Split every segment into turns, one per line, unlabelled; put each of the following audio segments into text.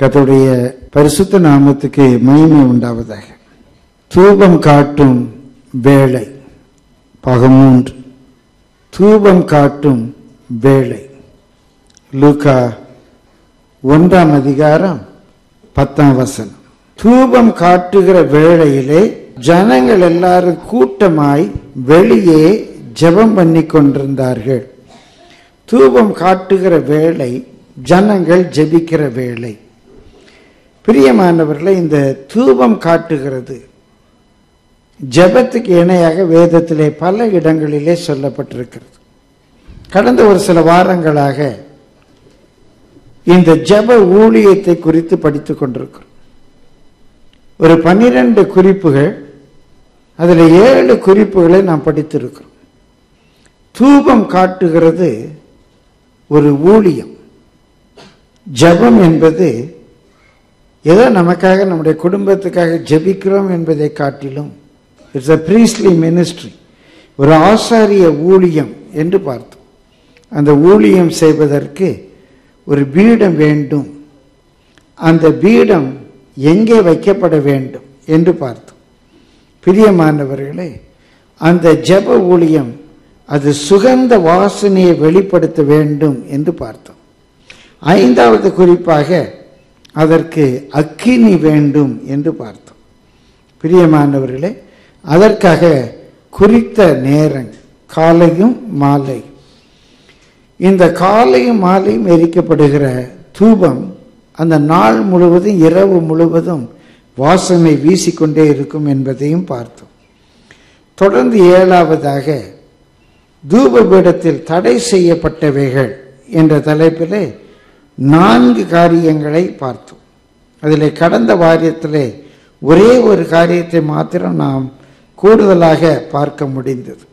கர்த்தருடைய பரிசுத்த நாமத்துக்கு மகிமை உண்டாவதாக தூபம் காட்டும் வேளை பகமூன்று தூபம் காட்டும் வேளை லூகா ஒன்றாம் அதிகாரம் பத்தாம் வசனம் தூபம் காட்டுகிற வேளையிலே ஜனங்கள் எல்லாரும் கூட்டமாய் வெளியே ஜெபம் பண்ணி கொண்டிருந்தார்கள் தூபம் காட்டுகிற வேளை ஜனங்கள் ஜெபிக்கிற வேளை பிரியமானவர்களே இந்த தூபம் காட்டுகிறது ஜெபத்துக்கு இணையாக வேதத்திலே பல இடங்களிலே சொல்லப்பட்டிருக்கிறது கடந்த ஒரு சில வாரங்களாக இந்த ஜெப ஊழியத்தை குறித்து படித்துக் கொண்டிருக்கிறோம் ஒரு பன்னிரண்டு குறிப்புகள் அதில் ஏழு குறிப்புகளை நாம் படித்திருக்கிறோம் தூபம் காட்டுகிறது ஒரு ஊழியம் ஜெபம் என்பது ஏதோ நமக்காக நம்முடைய குடும்பத்துக்காக ஜெபிக்கிறோம் என்பதை காட்டிலும் இட்ஸ் அ ப்ரீஸ்லி மினிஸ்ட்ரி ஒரு ஆசாரிய ஊழியம் என்று பார்த்தோம் அந்த ஊழியம் செய்வதற்கு ஒரு பீடம் வேண்டும் அந்த பீடம் எங்கே வைக்கப்பட வேண்டும் என்று பார்த்தோம் பிரியமானவர்களே அந்த ஜெப ஊழியம் அது சுகந்த வாசனையை வெளிப்படுத்த வேண்டும் என்று பார்த்தோம் ஐந்தாவது குறிப்பாக அதற்கு அக்கினி வேண்டும் என்று பார்த்தோம் பிரியமானவர்களே அதற்காக குறித்த நேரம் காலையும் மாலை இந்த காலையும் மாலையும் எரிக்கப்படுகிற தூபம் அந்த நாள் முழுவதும் இரவு முழுவதும் வாசனை வீசிக்கொண்டே இருக்கும் என்பதையும் பார்த்தோம் தொடர்ந்து ஏழாவதாக தூபபீடத்தில் தடை செய்யப்பட்டவைகள் என்ற தலைப்பிலே நான்கு காரியங்களை பார்த்தோம் அதில் கடந்த வாரியத்திலே ஒரே ஒரு காரியத்தை மாத்திரம் நாம் கூடுதலாக பார்க்க முடிந்தது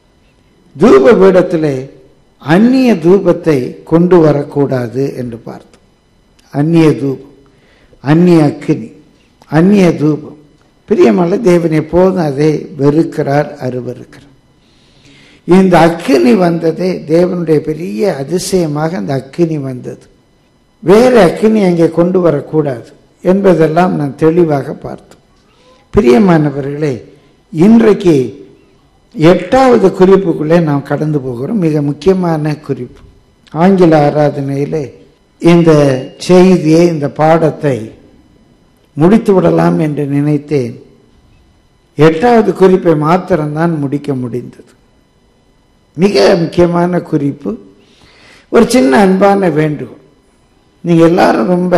தூப பீடத்திலே அந்நிய தூபத்தை கொண்டு வரக்கூடாது என்று பார்த்தோம் அந்நிய தூபம் அந்நிய அக்கினி அந்நிய தூபம் பிரியமல்ல தேவன் எப்போதும் அதை வெறுக்கிறார் அருவருக்கிறார் இந்த அக்கினி வந்ததே தேவனுடைய பெரிய அதிசயமாக அந்த அக்கினி வந்தது வேறு அக்கினி அங்கே கொண்டு வரக்கூடாது என்பதெல்லாம் நான் தெளிவாக பார்த்தோம் பிரியமானவர்களே இன்றைக்கு எட்டாவது குறிப்புக்குள்ளே நாம் கடந்து போகிறோம் மிக முக்கியமான குறிப்பு ஆங்கில ஆராதனையிலே இந்த செய்தியை இந்த பாடத்தை முடித்து விடலாம் என்று நினைத்தேன் எட்டாவது குறிப்பை மாத்திரம்தான் முடிக்க முடிந்தது மிக முக்கியமான குறிப்பு ஒரு சின்ன அன்பான வேண்டுகோள் நீங்க எல்லாரும் ரொம்ப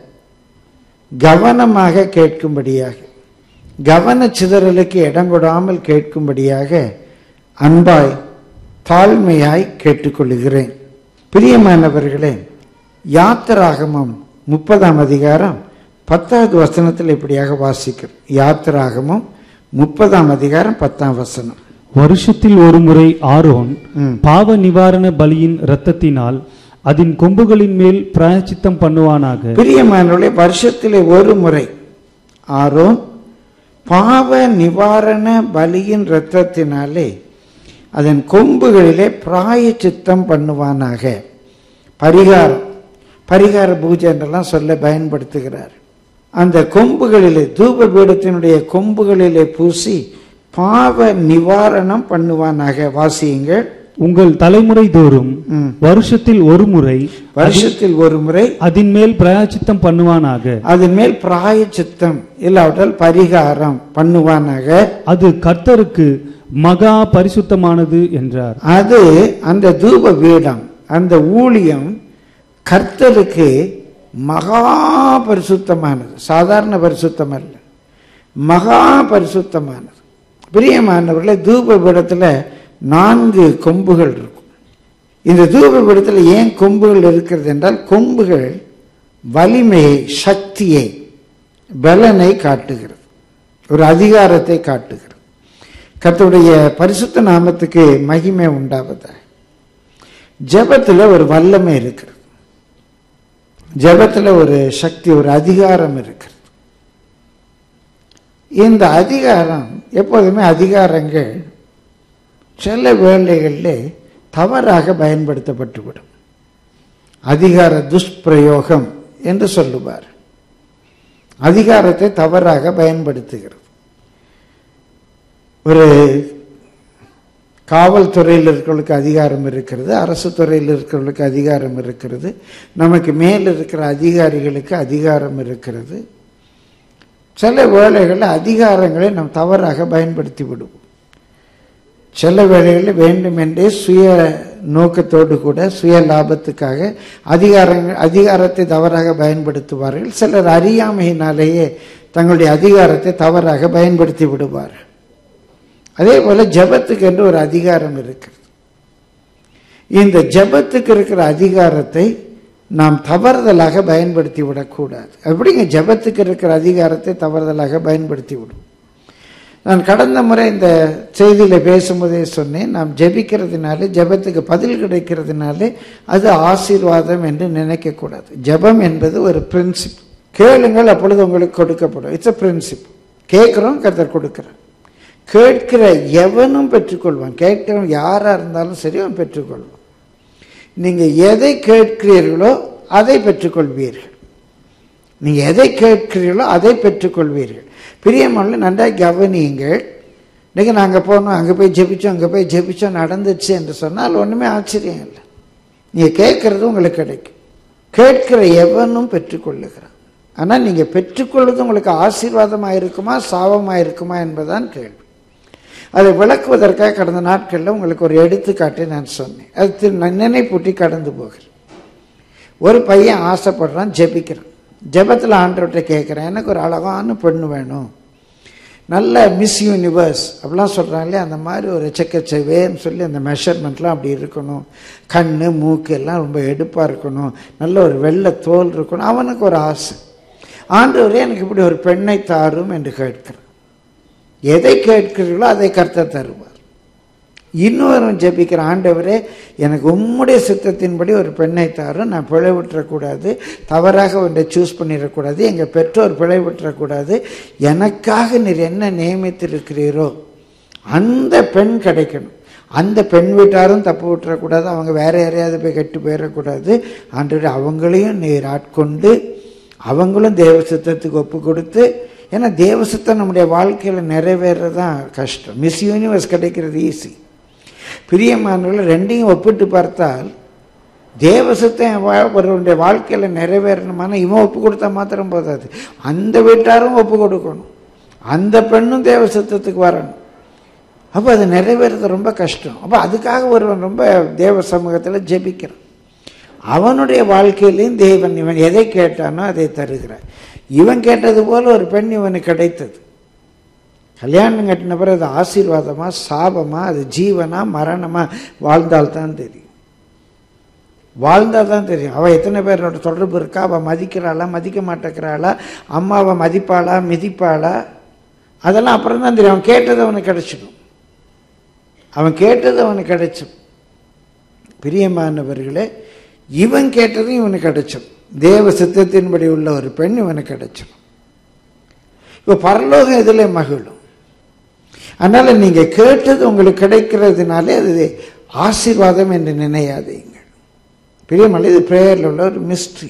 கவனமாக கேட்கும்படியாக கவன சிதறலுக்கு இடம் கொடாமல் கேட்கும்படியாக அன்பாய் தாழ்மையாய் கேட்டுக்கொள்கிறேன் பிரியமானவர்களே யாத்திராகமம் முப்பதாம் அதிகாரம் பத்தாவது வசனத்தில் இப்படியாக வாசிக்கிறோம் யாத்திராகமம் முப்பதாம் அதிகாரம் பத்தாம் வசனம்
வருஷத்தில் ஒரு முறை ஆரோன்
ம்.
பாவ நிவாரண பலியின் இரத்தத்தினால் அதன் கொம்புகளின் மேல் பிராயச்சித்தம் பண்ணுவானாக
பிரியமானவர்களே வருஷத்திலே ஒரு முறை ஆரோன் பாவ நிவாரண பலியின் இரத்தத்தினாலே அதன் கொம்புகளிலே பிராயச்சித்தம் பண்ணுவானாக பரிகாரம் பரிகார பூஜை என்றெல்லாம் சொல்ல பயன்படுத்துகிறார் அந்த கொம்புகளிலே தூப பீடத்தினுடைய கொம்புகளிலே பூசி பாவ நிவாரணம் பண்ணுவானாக வாசியுங்கள்
உங்கள் தலைமுறை தோறும்
ம்.
வருஷத்தில் ஒரு முறை
வருஷத்தில் ஒரு முறை
அதன் மேல் பிராயச்சித்தம் பண்ணுவானாக
அதன் மேல் பிராயச்சித்தம் இல்லாவிட்டால் பரிகாரம் பண்ணுவானாக
அது கர்த்தருக்கு மகா பரிசுத்தமானது என்றார்
அது அந்த தூப பீடம் அந்த ஊழியம் கர்த்தருக்கு மகா பரிசுத்தமானது சாதாரண பரிசுத்தம் அல்ல மகா பரிசுத்தமானது பிரியமானவர்களே தூப பீடத்தில் நான்கு கொம்புகள் இருக்கும் இந்த தூப பீடத்தில் ஏன் கொம்புகள் இருக்கிறது என்றால் கொம்புகள் வலிமையை சக்தியை பலனை காட்டுகிறது ஒரு அதிகாரத்தை காட்டுகிறது கர்த்தருடைய பரிசுத்த நாமத்துக்கு மகிமை உண்டாவதாக ஜெபத்தில் ஒரு வல்லமை இருக்கிறது ஜெபத்தில் ஒரு சக்தி ஒரு அதிகாரம் இருக்கிறது இந்த அதிகாரம் எப்போதுமே அதிகாரங்கள் சில வேளைகளில் தவறாக பயன்படுத்தப்பட்டுவிடும் அதிகார துஷ்பிரயோகம் என்று சொல்லுவார் அதிகாரத்தை தவறாக பயன்படுத்துகிறது ஒரு காவல்துறையில் இருக்கிறவங்களுக்கு அதிகாரம் இருக்கிறது அரசு துறையில் இருக்கிறவங்களுக்கு அதிகாரம் இருக்கிறது நமக்கு மேல் இருக்கிற அதிகாரிகளுக்கு அதிகாரம் இருக்கிறது சில வேளைகளில் அதிகாரங்களை நாம் தவறாக பயன்படுத்தி விடுவோம் சில வேளைகளில் வேண்டுமென்றே சுய நோக்கத்தோடு கூட சுய லாபத்துக்காக அதிகாரங்கள் அதிகாரத்தை தவறாக பயன்படுத்துவார்கள் சிலர் அறியாமையினாலேயே தங்களுடைய அதிகாரத்தை தவறாக பயன்படுத்தி விடுவார்கள் அதே போல ஜபத்துக்கு என்று ஒரு அதிகாரம் இருக்கிறது இந்த ஜபத்துக்கு இருக்கிற அதிகாரத்தை நாம் தவறுதலாக பயன்படுத்தி விடக்கூடாது அப்படிங்க ஜபத்துக்கு இருக்கிற அதிகாரத்தை தவறுதலாக பயன்படுத்தி விடும் நான் கடந்த முறை இந்த செய்தியில் பேசும்போதே சொன்னேன் நாம் ஜெபிக்கிறதுனாலே ஜெபத்துக்கு பதில் கிடைக்கிறதுனாலே அது ஆசீர்வாதம் என்று நினைக்கக்கூடாது ஜெபம் என்பது ஒரு பிரின்சிப் கேளுங்கள் அப்பொழுது உங்களுக்கு கொடுக்கப்படும் இட்ஸ் அ பிரின்சிப் கேட்குறோம் கர்த்தர் கொடுக்குறார் கேட்கிற எவனும் பெற்றுக்கொள்வான் கேட்கிறவன் யாராக இருந்தாலும் சரி அவன் பெற்றுக்கொள்வான் நீங்கள் எதை கேட்கிறீர்களோ அதை பெற்றுக்கொள்வீர்கள் நீங்கள் எதை கேட்கிறீர்களோ அதை பெற்றுக்கொள்வீர்கள் பிரியமான நன்றாக கவனியுங்கள் இன்றைக்கி நாங்கள் போனோம் அங்கே போய் ஜெபிச்சோம் அங்கே போய் ஜெபிச்சோம் நடந்துச்சு என்று சொன்னால் ஒன்றுமே ஆச்சரியம் இல்லை நீங்கள் கேட்கறது உங்களுக்கு கிடைக்கும் கேட்கிற எவனும் பெற்றுக்கொள்ளுகிறான் ஆனால் நீங்கள் பெற்றுக்கொள்வது உங்களுக்கு ஆசீர்வாதமாக இருக்குமா சாபமாக இருக்குமா என்பதுதான் கேள்வி அதை விளக்குவதற்காக கடந்த நாட்களில் உங்களுக்கு ஒரு எடுத்துக்காட்டை நான் சொன்னேன் அது திரு- நான் நினைப்பூட்டி கடந்து போகிறேன் ஒரு பையன் ஆசைப்படுறான் ஜெபிக்கிறான் ஜெபத்தில் ஆண்டவர்கிட்ட கேட்குறேன் எனக்கு ஒரு அழகான பெண்ணு வேணும் நல்ல மிஸ் யூனிவர்ஸ் அப்படிலாம் சொல்கிறாங்களே அந்த மாதிரி ஒரு செக்கச்செவேன்னு சொல்லி அந்த மெஷர்மெண்ட்லாம் அப்படி இருக்கணும் கண் மூக்கு எல்லாம் ரொம்ப எடுப்பாக இருக்கணும் நல்ல ஒரு வெள்ளை தோல் இருக்கணும் அவனுக்கு ஒரு ஆசை ஆண்டவரே எனக்கு இப்படி ஒரு பெண்ணை தாரும் என்று கேட்கிறான் எதை கேட்கிறீர்களோ அதை கர்த்தர் தருவார் இன்னொருவன் ஜெபிக்கிற ஆண்டவரே எனக்கு உம்முடைய சித்தத்தின்படி ஒரு பெண்ணை தாரும் நான் பிழை விட்டுறக்கூடாது தவறாக ஒன்றை சூஸ் பண்ணிடக்கூடாது எங்கள் பெற்றோர் பிழை விட்டுறக்கூடாது எனக்காக நீர் என்ன நியமித்திருக்கிறீரோ அந்த பெண் கிடைக்கணும் அந்த பெண் வீட்டாரும் தப்பு விட்டுறக்கூடாது அவங்க வேற யாரையாவது போய் கெட்டு போயிடக்கூடாது ஆண்டவரே அவங்களையும் நீர் ஆட்கொண்டு அவங்களும் தேவ சித்தத்துக்கு ஒப்பு கொடுத்து ஏன்னா தேவ சித்தம் நம்முடைய வாழ்க்கையில் நிறைவேறது தான் கஷ்டம் மிஸ் யூனிவர்ஸ் கிடைக்கிறது ஈஸி பிரியமானவர்கள் ரெண்டையும் ஒப்பிட்டு பார்த்தால் தேவசத்தம் ஒருவருடைய வாழ்க்கையில் நிறைவேறணுமான இவன் ஒப்பு கொடுத்தா மாத்திரம் போதாது அந்த வீட்டாரும் ஒப்பு கொடுக்கணும் அந்த பெண்ணும் தேவசத்தத்துக்கு வரணும் அப்போ அது நிறைவேறது ரொம்ப கஷ்டம் அப்போ அதுக்காக ஒருவன் ரொம்ப தேவ சமூகத்தில் ஜெபிக்கிறான் அவனுடைய வாழ்க்கையிலையும் தேவன் இவன் எதை கேட்டானோ அதை தருகிறார் இவன் கேட்டது போல ஒரு பெண் இவனுக்கு கிடைத்தது கல்யாணம் கட்டின பிறகு அது ஆசீர்வாதமா சாபமா அது ஜீவனா மரணமா வாழ்ந்தால்தான் தெரியும் வாழ்ந்தால் தான் தெரியும் அவள் எத்தனை பேரோட தொடர்பு இருக்கா அவள் மதிக்கிறாளா மதிக்க மாட்டேங்கிறாளா அம்மாவை மதிப்பாளா மிதிப்பாளா அதெல்லாம் அப்புறம் தான் தெரியும் அவன் கேட்டது அவனுக்கு கிடைச்சிடும் அவன் கேட்டது அவனுக்கு கிடைச்சும் பிரியமானவர்களே இவன் கேட்டதும் இவனுக்கு கிடைச்சும் தேவ சித்தத்தின்படி உள்ள ஒரு பெண் இவனுக்கு கிடைச்சும் இப்போ பரலோகம் இதில் மகிழும் அதனால நீங்க கேட்டது உங்களுக்கு கிடைக்கிறதுனாலே அது ஆசீர்வாதம் என்று நினையாதீங்க பிரியமல்ல இது ப்ரேயரில் உள்ள ஒரு மிஸ்ட்ரி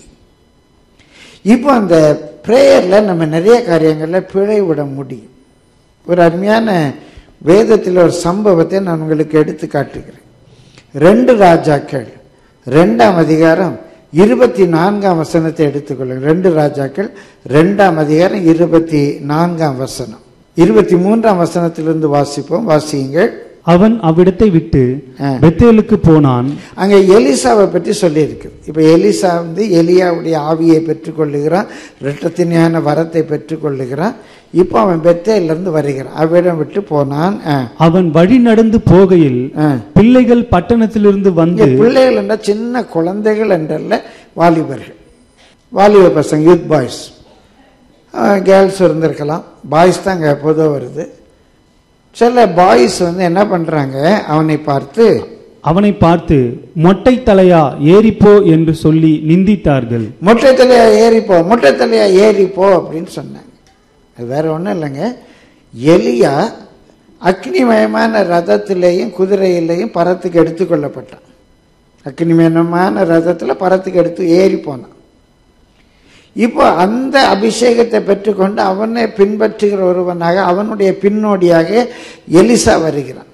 இப்போ அந்த ப்ரேயரில் நம்ம நிறைய காரியங்களில் பிழை விட முடியும் ஒரு அருமையான வேதத்தில் ஒரு சம்பவத்தை நான் உங்களுக்கு எடுத்து காட்டுகிறேன் ரெண்டு ராஜாக்கள் ரெண்டாம் அதிகாரம் இருபத்தி நான்காம் வசனத்தை எடுத்துக்கொள்ளுங்க ரெண்டு ராஜாக்கள் ரெண்டாம் அதிகாரம் இருபத்தி நான்காம் வசனம் இருபத்தி மூன்றாம் வசனத்திலிருந்து வாசிப்போம் வாசியுங்கள்
அவன் அவ்விடத்தை விட்டு
ஆ.
பெத்தேலுக்கு போனான்
அங்கே எலிசாவை பற்றி சொல்லியிருக்கு இப்போ எலிசா வந்து எலியாவுடைய ஆவியை பெற்றுக்கொள்ளுகிறான் இரட்டத்தினையான வரத்தை பெற்றுக்கொள்ளுகிறான் இப்போ அவன் பெத்தேலிருந்து வருகிறான் அவ்விடம் விட்டு போனான் ஆ,
அவன் வழி நடந்து போகையில்
ஆ.
பிள்ளைகள் பட்டணத்திலிருந்து
இங்க
வந்து
பிள்ளைகள் என்ற சின்ன குழந்தைகள் என்றல்ல வாலிபர்கள் வாலிப பசங்க யூத் பாய்ஸ் கேர்ள்ஸ் இருந்திருக்கலாம் பாய்ஸ் தான் அங்கே பொதுவாக வருது சில பாய்ஸ் வந்து என்ன பண்ணுறாங்க அவனை பார்த்து
அவனை பார்த்து மொட்டை தலையா ஏறிப்போ என்று சொல்லி நிந்தித்தார்கள்
மொட்டை தலையா ஏறிப்போ மொட்டை தலையா ஏறிப்போ அப்படின்னு சொன்னாங்க அது வேற ஒன்றும் இல்லைங்க எலியா அக்னிமயமான ரதத்திலேயும் குதிரையிலேயும் பரத்துக்கு எடுத்துக்கொள்ளப்பட்டான் அக்னிமயமான ரதத்தில் பரத்துக்கு எடுத்து ஏறி போனான் இப்போ அந்த அபிஷேகத்தை பெற்றுக்கொண்டு அவனை பின்பற்றுகிற ஒருவனாக அவனுடைய பின்னோடியாக எலிசா வருகிறான்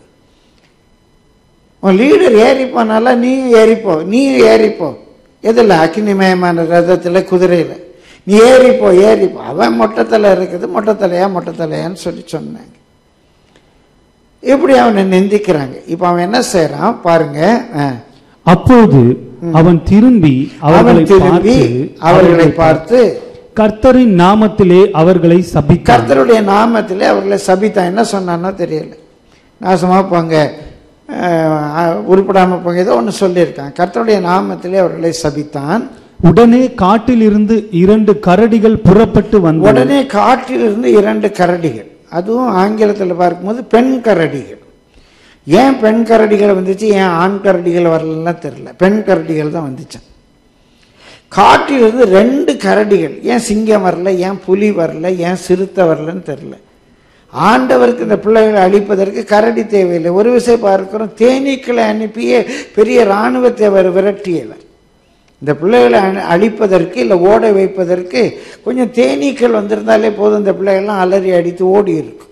உன் லீடர் ஏறி போனால நீயும் ஏறிப்போ நீயும் ஏறிப்போ எதில் அக்னிமயமான ரதத்தில் குதிரையில் நீ ஏறிப்போ ஏறிப்போ அவன் மொட்டத்தில் இருக்குது மொட்டத்தலையா மொட்டத்தலையான்னு சொல்லி சொன்னாங்க இப்படி அவனை நிந்திக்கிறாங்க இப்போ அவன் என்ன செய்றான் பாருங்க ஆ.
அப்போது அவன் திரும்பி அவர்களை
அவன் திரும்பி
பார்த்து
அவர்களை பார்த்து
கர்த்தரின் நாமத்திலே அவர்களை சபித்தார்
கர்த்தருடைய நாமத்திலே அவர்களை சபித்தான் என்ன சொன்னானோ தெரியல நாசமா போங்க அஹ், உருப்படாம போங்க ஏதோ ஒன்று சொல்லியிருக்கான் கர்த்தருடைய நாமத்திலே அவர்களை சபித்தான்
உடனே காட்டிலிருந்து இரண்டு கரடிகள் புறப்பட்டு வந்தன
உடனே காட்டிலிருந்து இரண்டு கரடிகள் அதுவும் ஆங்கிலத்தில் பார்க்கும்போது பெண் கரடிகள் ஏன் பெண் கரடிகள் வந்துச்சு ஏன் ஆண் கரடிகள் வரலன்னா தெரியல பெண் கரடிகள் தான் வந்துச்சான் காட்டிலிருந்து ரெண்டு கரடிகள் ஏன் சிங்கம் வரல ஏன் புலி வரல ஏன் சிறுத்தை வரலன்னு தெரியல ஆண்டவருக்கு இந்த பிள்ளைகளை அழிப்பதற்கு கரடி தேவையில்லை ஒரு விஷயம் பார்க்கிறோம் தேனீக்களை அனுப்பியே பெரிய இராணுவத்தை அவர் விரட்டியவர் இந்த பிள்ளைகளை அழி- அழிப்பதற்கு இல்லை ஓட வைப்பதற்கு கொஞ்சம் தேனீக்கள் வந்திருந்தாலே போதும் இந்த பிள்ளைகள்லாம் அலறி அடித்து ஓடி இருக்கும்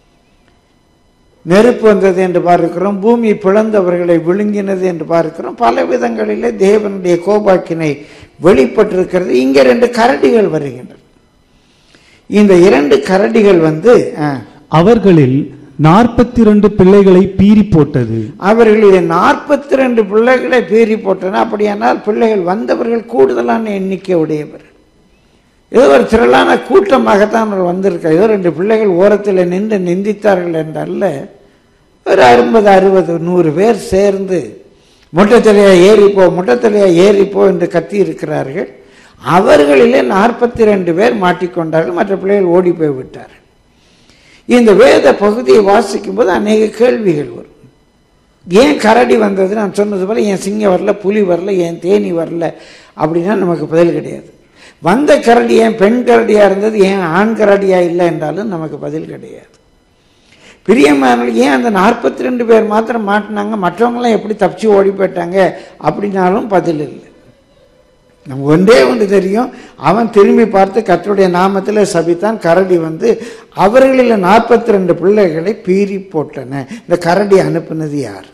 நெருப்பு வந்தது என்று பார்க்கிறோம் பூமி பிளந்தவர்களை விழுங்கினது என்று பார்க்கிறோம் பல விதங்களிலே தேவனுடைய கோபாக்கினை வெளிப்பட்டிருக்கிறது இங்கே ரெண்டு கரடிகள் வருகின்றன இந்த இரண்டு கரடிகள் வந்து ஆ,
அவர்களில் நாற்பத்தி இரண்டு பிள்ளைகளை பீறி போட்டது
அவர்களுடைய நாற்பத்தி ரெண்டு பிள்ளைகளை பீறி போட்டன அப்படியானால் பிள்ளைகள் வந்தவர்கள் கூடுதலான எண்ணிக்கை உடையவர் ஏதோ ஒரு திரளான கூட்டமாகத்தான் அவர் வந்திருக்கார் ஏதோ ரெண்டு பிள்ளைகள் ஓரத்தில் நின்று நிந்தித்தார்கள் என்றல்ல ஒரு ஐம்பது அறுபது நூறு பேர் சேர்ந்து முட்டத்தலையா ஏறிப்போ முட்டத்தலையா ஏறிப்போ என்று கத்தி இருக்கிறார்கள் அவர்களிலே நாற்பத்தி ரெண்டு பேர் மாட்டிக்கொண்டார்கள் மற்ற பிள்ளைகள் ஓடி போய் விட்டார்கள் இந்த வேத பகுதியை வாசிக்கும் போது அநேக கேள்விகள் வரும் ஏன் கரடி வந்தது நான் சொன்னது போல ஏன் சிங்கம் வரல புலி வரல ஏன் தேனி வரல அப்படின்னா நமக்கு பதில் கிடையாது வந்த கரடி ஏன் பெண் கரடியா இருந்தது ஏன் ஆண் கரடியா இல்லை என்றாலும் நமக்கு பதில் கிடையாது பிரியமானவர்கள் ஏன் அந்த நாற்பத்தி ரெண்டு பேர் மாத்திரம் மாட்டினாங்க மற்றவங்களாம் எப்படி தப்பிச்சு ஓடி போயிட்டாங்க அப்படின்னாலும் பதில் இல்லை நமக்கு ஒன்றே ஒன்று தெரியும் அவன் திரும்பி பார்த்து கர்த்தருடைய நாமத்தில் சபித்தான் கரடி வந்து அவர்களில் நாற்பத்தி ரெண்டு பிள்ளைகளை பீறி போட்டன இந்த கரடி அனுப்புனது யார்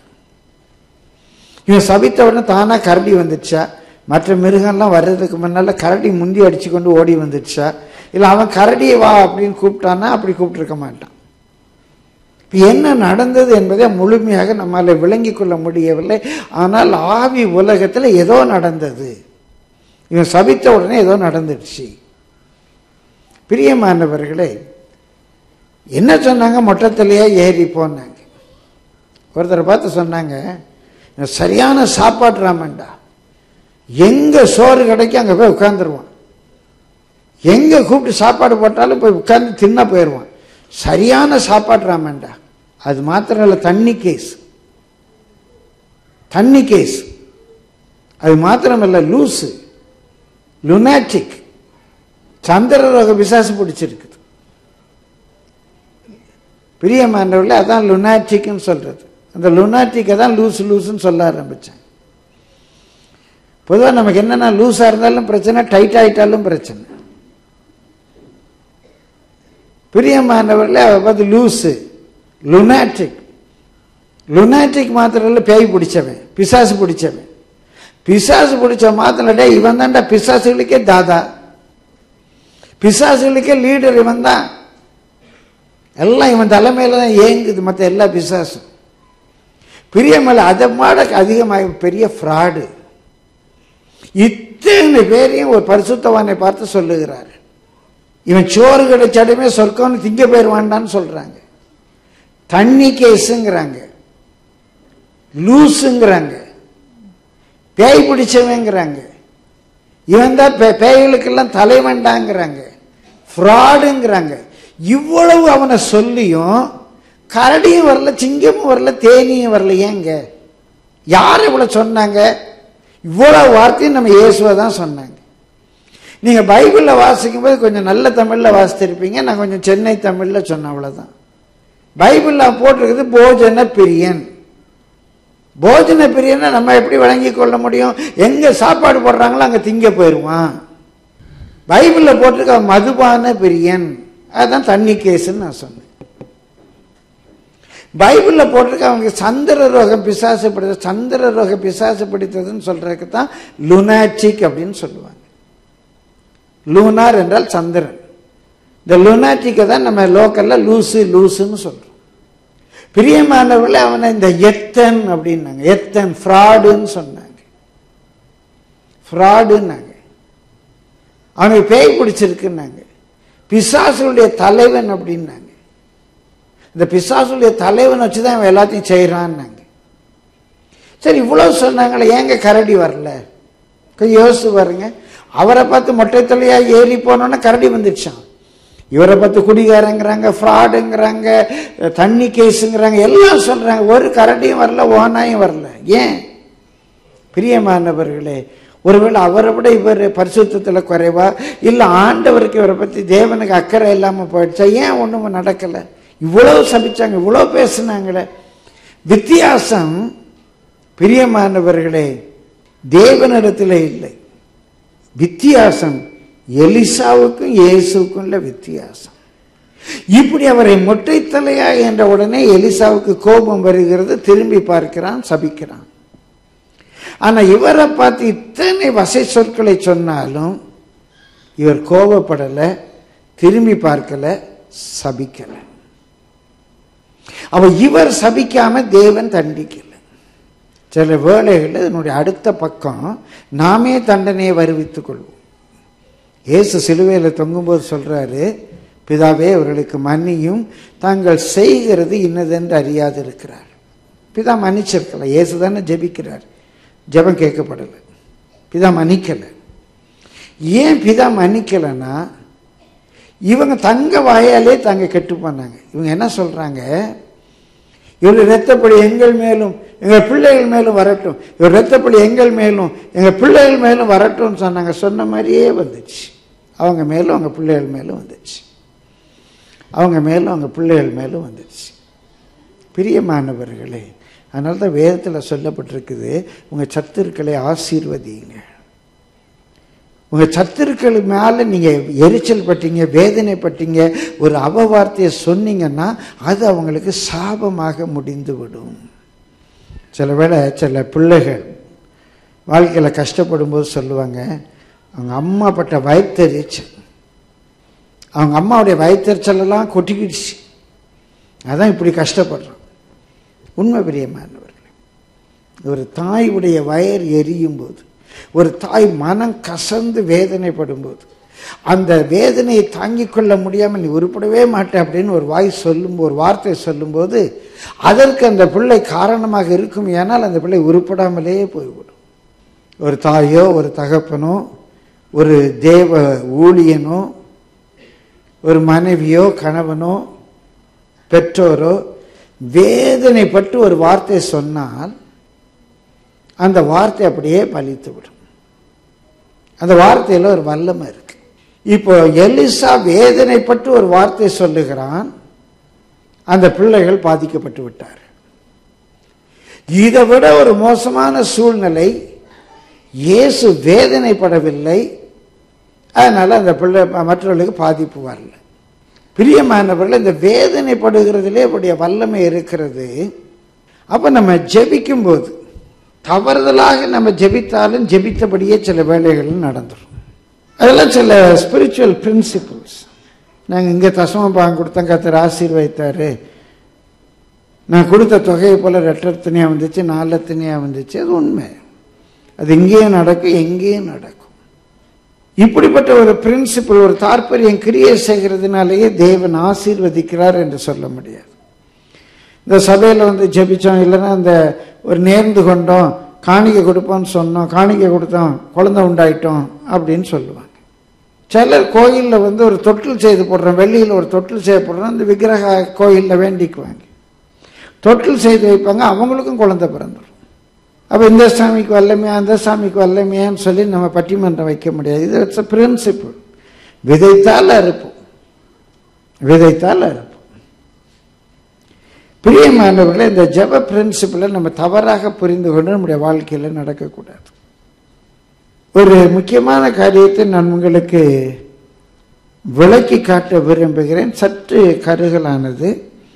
இவன் சபித்த உடனே தானா கரடி வந்துடுச்சா மற்ற மிருகம்லாம் வர்றதுக்கு முன்னால கரடி முந்தி அடிச்சு கொண்டு ஓடி வந்துடுச்சா இல்லை அவன் கரடியை வா அப்படின்னு கூப்பிட்டானா அப்படி கூப்பிட்டுருக்க மாட்டான் இப்ப என்ன நடந்தது என்பதை முழுமையாக நம்மால் விளங்கிக் கொள்ள முடியவில்லை ஆனால் ஆவி உலகத்தில் ஏதோ நடந்தது இவன் சபித்த உடனே ஏதோ நடந்துடுச்சு பிரியமானவர்களே என்ன சொன்னாங்க மொட்டத்திலேயே ஏறி போனாங்க ஒருத்தரை பார்த்து சொன்னாங்க "இவன் சரியான சாப்பாடு ராமன்டா எங்க சோறு கிடைக்கும் அங்க போய் உட்கார்ந்துருவான் எங்க கூப்பிட்டு சாப்பாடு போட்டாலும் போய் உட்கார்ந்து தின்ன போயிடுவான் சரியான சாப்பாடு ராமன்டா அது மாத்திரம் இல்லை தண்ணி கேஸ் தண்ணி கேஸ் அது மாத்திரமல்ல லூசு லுனாட்டிக் சந்திர ரோக பிசாசு பிடிச்சிருக்குது பிரியமானவர்களே அதான் லுனாட்டிக்னு சொல்றது அந்த லுனாட்டிக்கை தான் லூஸ் லூஸ்ன்னு சொல்ல ஆரம்பிச்சேன் பொதுவாக நமக்கு என்னென்ன லூஸாக இருந்தாலும் பிரச்சனை டைட் ஆயிட்டாலும் பிரச்சனை பிரியமானவர்களே அவ பார்த்து லூஸு லுனாட்டிக் லுனாட்டிக் மாத்திரம் இல்லை பேய் பிடிச்சவன் பிசாசு பிடிச்சவன் பிசாசு பிடிச்ச மாத்திரம் டேய் இவன் தான்டா பிசாசுகளுக்கே தாதா பிசாசுகளுக்கே லீடர் இவன் தான் எல்லாம் இவன் தலைமையில தான் ஏங்குது மற்ற எல்லா பிசாசும் பிரியமல்ல அதை மாட அதிகமாக பெரிய ஃப்ராடு இத்தனை பேரையும் ஒரு பரிசுத்தவானை பார்த்து சொல்லுகிறார் இவன் சோறு கிடைச்சாலுமே சொர்க்கம்னு திங்க போயிடுவான்டான்னு சொல்றாங்க தண்ணி கேஸுங்கிறாங்க லூஸுங்கிறாங்க பேய் பிடிச்சவங்கிறாங்க இவன் தான் பே- பேய்களுக்கெல்லாம் தலைவன்டாங்கிறாங்க ஃப்ராடுங்கிறாங்க இவ்வளவு அவனை சொல்லியும் கரடியும் வரல சிங்கமும் வரல தேனியும் வரல ஏங்க யார் இவ்வளவு சொன்னாங்க இவ்வளவு வார்த்தையும் நம்ம இயேசுவை தான் சொன்னாங்க நீங்க பைபிள்ல வாசிக்கும் போது கொஞ்சம் நல்ல தமிழ்ல வாசித்திருப்பீங்க நான் கொஞ்சம் சென்னை தமிழ்ல சொன்னேன் அவ்வளவுதான் பைபிள்ல போட்டிருக்குது போஜன பிரியன் போஜன பிரியனை நம்ம எப்படி வழங்கி கொள்ள முடியும் எங்க சாப்பாடு போடுறாங்களோ அங்க திங்க போயிடுவான் பைபிளில் போட்டிருக்க மதுபான பிரியன் அதுதான் தண்ணி கேஸுன்னு நான் சொன்னேன் பைபிளில் போட்டிருக்க அவங்க சந்திர ரோகம் பிசாசுப்படுத்த சந்திர ரோக பிசாசுப்படுத்ததுன்னு சொல்றதுக்கு தான் லுனாச்சிக் அப்படின்னு சொல்லுவாங்க லூனார் என்றால் சந்திரன் இந்த லுனாட்டிக்கை தான் நம்ம லோக்கல்ல லூசு லூசுன்னு சொல்றோம் பிரியமானவர்களே அவனை இந்த எத்தன் அப்படின்னாங்க எத்தன் ஃப்ராடுன்னு சொன்னாங்க ஃப்ராடுன்னாங்க அவனுக்கு பேய் பிடிச்சிருக்குன்னாங்க பிசாசுடைய தலைவன் அப்படின்னாங்க இந்த பிசாசுடைய தலைவன் வச்சு தான் அவன் எல்லாத்தையும் செய்கிறான்னாங்க சரி இவ்வளவு சொன்னாங்களே ஏங்க கரடி வரல கொஞ்சம் யோசிச்சு பாருங்க அவரை பார்த்து மொட்டை தலையா ஏறி போனோன்னா கரடி வந்துடுச்சான் இவரை பார்த்து குடிகாரங்கிறாங்க ஃப்ராடுங்கிறாங்க தண்ணி கேஸுங்கிறாங்க எல்லாம் சொல்றாங்க ஒரு கரடியும் வரல ஓனாயும் வரல ஏன் பிரியமானவர்களே ஒருவேளை அவரை விட இவர் பரிசுத்தத்தில் குறைவா இல்லை ஆண்டவருக்கு இவரை பற்றி தேவனுக்கு அக்கறை இல்லாமல் போயிடுச்சா ஏன் ஒன்றும் நடக்கலை இவ்வளவு சபிச்சாங்க இவ்வளோ பேசுனாங்களே வித்தியாசம் பிரியமானவர்களே தேவனிடத்தில் இல்லை வித்தியாசம் எலிசாவுக்கும் இயேசுக்கும் உள்ள வித்தியாசம் இப்படி அவரை மொட்டை தலையா என்ற உடனே எலிசாவுக்கு கோபம் வருகிறது திரும்பி பார்க்கிறான் சபிக்கிறான் ஆனா இவரை பார்த்து இத்தனை வசை சொற்களை சொன்னாலும் இவர் கோபப்படலை திரும்பி பார்க்கல சபிக்கல அவ இவர் சபிக்காம தேவன் தண்டிக்கல சில வேளைகளில் இதனுடைய அடுத்த பக்கம் நாமே தண்டனையை வருவித்துக் கொள்வோம் இயேசு சிலுவையில் தொங்கும்போது சொல்றாரு பிதாவே அவர்களுக்கு மன்னியும் தாங்கள் செய்கிறது இன்னதென்று அறியாது இருக்கிறார் பிதா மன்னிச்சிருக்கல இயேசு தானே ஜெபிக்கிறார் ஜெபம் கேட்கப்படலை பிதா மன்னிக்கலை ஏன் பிதா மன்னிக்கலைன்னா இவங்க தங்க வாயாலே தாங்க கெட்டு போனாங்க இவங்க என்ன சொல்றாங்க இவர் ரத்தப்படி எங்கள் மேலும் எங்கள் பிள்ளைகள் மேலும் வரட்டும் இவர் ரத்தப்படி எங்கள் மேலும் எங்கள் பிள்ளைகள் மேலும் வரட்டும்னு சொன்னாங்க சொன்ன மாதிரியே வந்துச்சு அவங்க மேலும் அவங்க பிள்ளைகள் மேலும் வந்துச்சு அவங்க மேலும் அவங்க பிள்ளைகள் மேலும் வந்துச்சு பிரியமானவர்களே அதனால தான் வேதத்தில் சொல்லப்பட்டிருக்குது உங்கள் சத்துருக்களை ஆசீர்வதிங்க உங்கள் சத்துருக்கள் மேலே நீங்கள் எரிச்சல் பட்டீங்க வேதனைப்பட்டீங்க ஒரு அவவார்த்தையை சொன்னீங்கன்னா அது அவங்களுக்கு சாபமாக முடிந்து விடும் சில வேளை சில பிள்ளைகள் வாழ்க்கையில் கஷ்டப்படும் போது சொல்லுவாங்க அவங்க அம்மா பட்ட வயிற்றெரிச்சல் அவங்க அம்மாவுடைய வயிற்றெரிச்சலெல்லாம் கொட்டிக்கிடுச்சு அதான் இப்படி கஷ்டப்படுறோம் உண்மை பிரியமானவர்களே ஒரு தாயுடைய வயர் எரியும் போது ஒரு தாய் மனம் கசந்து வேதனைப்படும் போது அந்த வேதனையை தாங்கிக் கொள்ள முடியாமல் நீ உருப்படவே மாட்டே அப்படின்னு ஒரு வாய் சொல்லும் ஒரு வார்த்தை சொல்லும்போது அதற்கு அந்த பிள்ளை காரணமாக இருக்கும் ஏனால் அந்த பிள்ளை உருப்படாமலே போய்விடும் ஒரு தாயோ ஒரு தகப்பனோ ஒரு தேவ ஊழியனோ ஒரு மனைவியோ கணவனோ பெற்றோரோ வேதனைப்பட்டு ஒரு வார்த்தை சொன்னால் அந்த வார்த்தை அப்படியே பலித்து விடும் அந்த வார்த்தையில் ஒரு வல்லமை இருக்கு இப்போ எலிசா வேதனைப்பட்டு ஒரு வார்த்தை சொல்லுகிறான் அந்த பிள்ளைகள் பாதிக்கப்பட்டு விட்டார் இதை விட ஒரு மோசமான சூழ்நிலை இயேசு வேதனைப்படவில்லை அதனால அந்த பிள்ளை மற்றவர்களுக்கு பாதிப்பு வரல பிரியமானவர்கள் இந்த வேதனைப்படுகிறதுலே அப்படிய வல்லமை இருக்கிறது அப்ப நம்ம ஜெபிக்கும் போது தவறுதலாக நம்ம ஜெபித்தாலும் ஜெபித்தபடியே சில வேலைகள் நடந்துடும் அதெல்லாம் சில ஸ்பிரிச்சுவல் பிரின்சிபிள்ஸ் நாங்கள் இங்கே தசம பாகம் கொடுத்தோம் கத்தர் ஆசீர்வதித்தாரு நான் கொடுத்த தொகையை போல ரெட்டத்தனியாக வந்துச்சு நாலத்தனியாக வந்துச்சு அது உண்மை அது இங்கேயும் நடக்கும் எங்கேயும் நடக்கும் இப்படிப்பட்ட ஒரு பிரின்சிபல் ஒரு தாற்பயம் கிரியை செய்கிறதுனாலேயே தேவன் ஆசீர்வதிக்கிறார் என்று சொல்ல முடியாது இந்த சபையில் வந்து ஜெபிச்சோம் இல்லைன்னா அந்த ஒரு நேர்ந்து கொண்டோம் காணிக்கை கொடுப்போம்னு சொன்னோம் காணிக்கை கொடுத்தோம் குழந்தை உண்டாயிட்டோம் அப்படின்னு சொல்லுவாங்க சிலர் கோயிலில் வந்து ஒரு தொட்டில் செய்து போடுறோம் வெள்ளியில் ஒரு தொட்டில் செய்ய போடுறோம் அந்த விக்கிரக கோயிலில் வேண்டிக்குவாங்க தொட்டில் செய்து வைப்பாங்க அவங்களுக்கும் குழந்தை பிறந்துடும் அப்போ இந்த சாமிக்கு வல்லமையா அந்த சாமிக்கு வல்லமையான்னு சொல்லி நம்ம பட்டிமன்றம் வைக்க முடியாது இது இட்ஸ் பிரின்சிபிள் விதைத்தால் அறுப்போம் விதைத்தால் அறுப்போம் பிரியமானவர்களே இந்த ஜப பிரின்சிபிளை நம்ம தவறாக புரிந்து கொண்டு நம்முடைய வாழ்க்கையில் நடக்கக்கூடாது ஒரு முக்கியமான காரியத்தை நான் உங்களுக்கு விளக்கி காட்ட விரும்புகிறேன் சற்று கருகலானது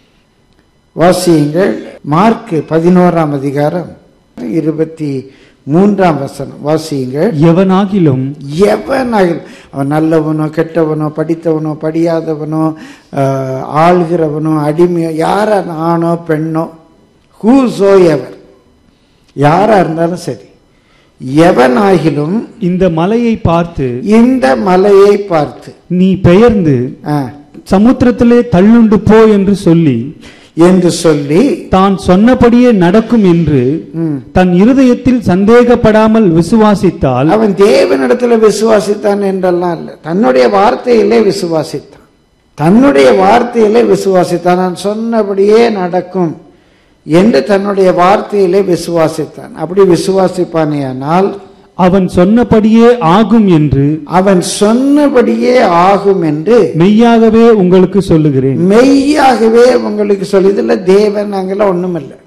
வாசியுங்கள் மார்க் பதினோராம் அதிகாரம் இருபத்தி மூன்றாம் வசனம் வாசியுங்கள்
எவனாகிலும்
எவனாகிலும் அவன் நல்லவனோ கெட்டவனோ படித்தவனோ படியாதவனோ ஆஹ், ஆள்கிறவனோ அடிமையோ யாரா ஆணோ பெண்ணோ ஹூசோ எவர் யாரா இருந்தாலும் சரி எவனாகிலும்
இந்த மலையை பார்த்து
இந்த மலையை பார்த்து
நீ பெயர்ந்து
ஆ,
சமுத்திரத்திலே தள்ளுண்டு போ என்று சொல்லி
என்று சொல்லி
தான் சொன்னபடியே நடக்கும் என்று
ம்,
தன் இருதயத்தில் சந்தேகப்படாமல் விசுவாசித்தால்
அவன் தேவனிடத்துல விசுவாசித்தான் என்றெல்லாம் இல்லை தன்னுடைய வார்த்தையிலே விசுவாசித்தான் தன்னுடைய வார்த்தையிலே விசுவாசித்தான் நான் சொன்னபடியே நடக்கும் என்று தன்னுடைய வார்த்தையிலே விசுவாசித்தான் அப்படி விசுவாசிப்பானேயானால்
அவன் சொன்னபடியே ஆகும் என்று
அவன் சொன்னபடியே ஆகும் என்று
மெய்யாகவே உங்களுக்கு சொல்லுகிறேன்
மெய்யாகவே உங்களுக்கு சொல்லி இதுல தேவன் அங்கெல்லாம் ஒண்ணுமில்லை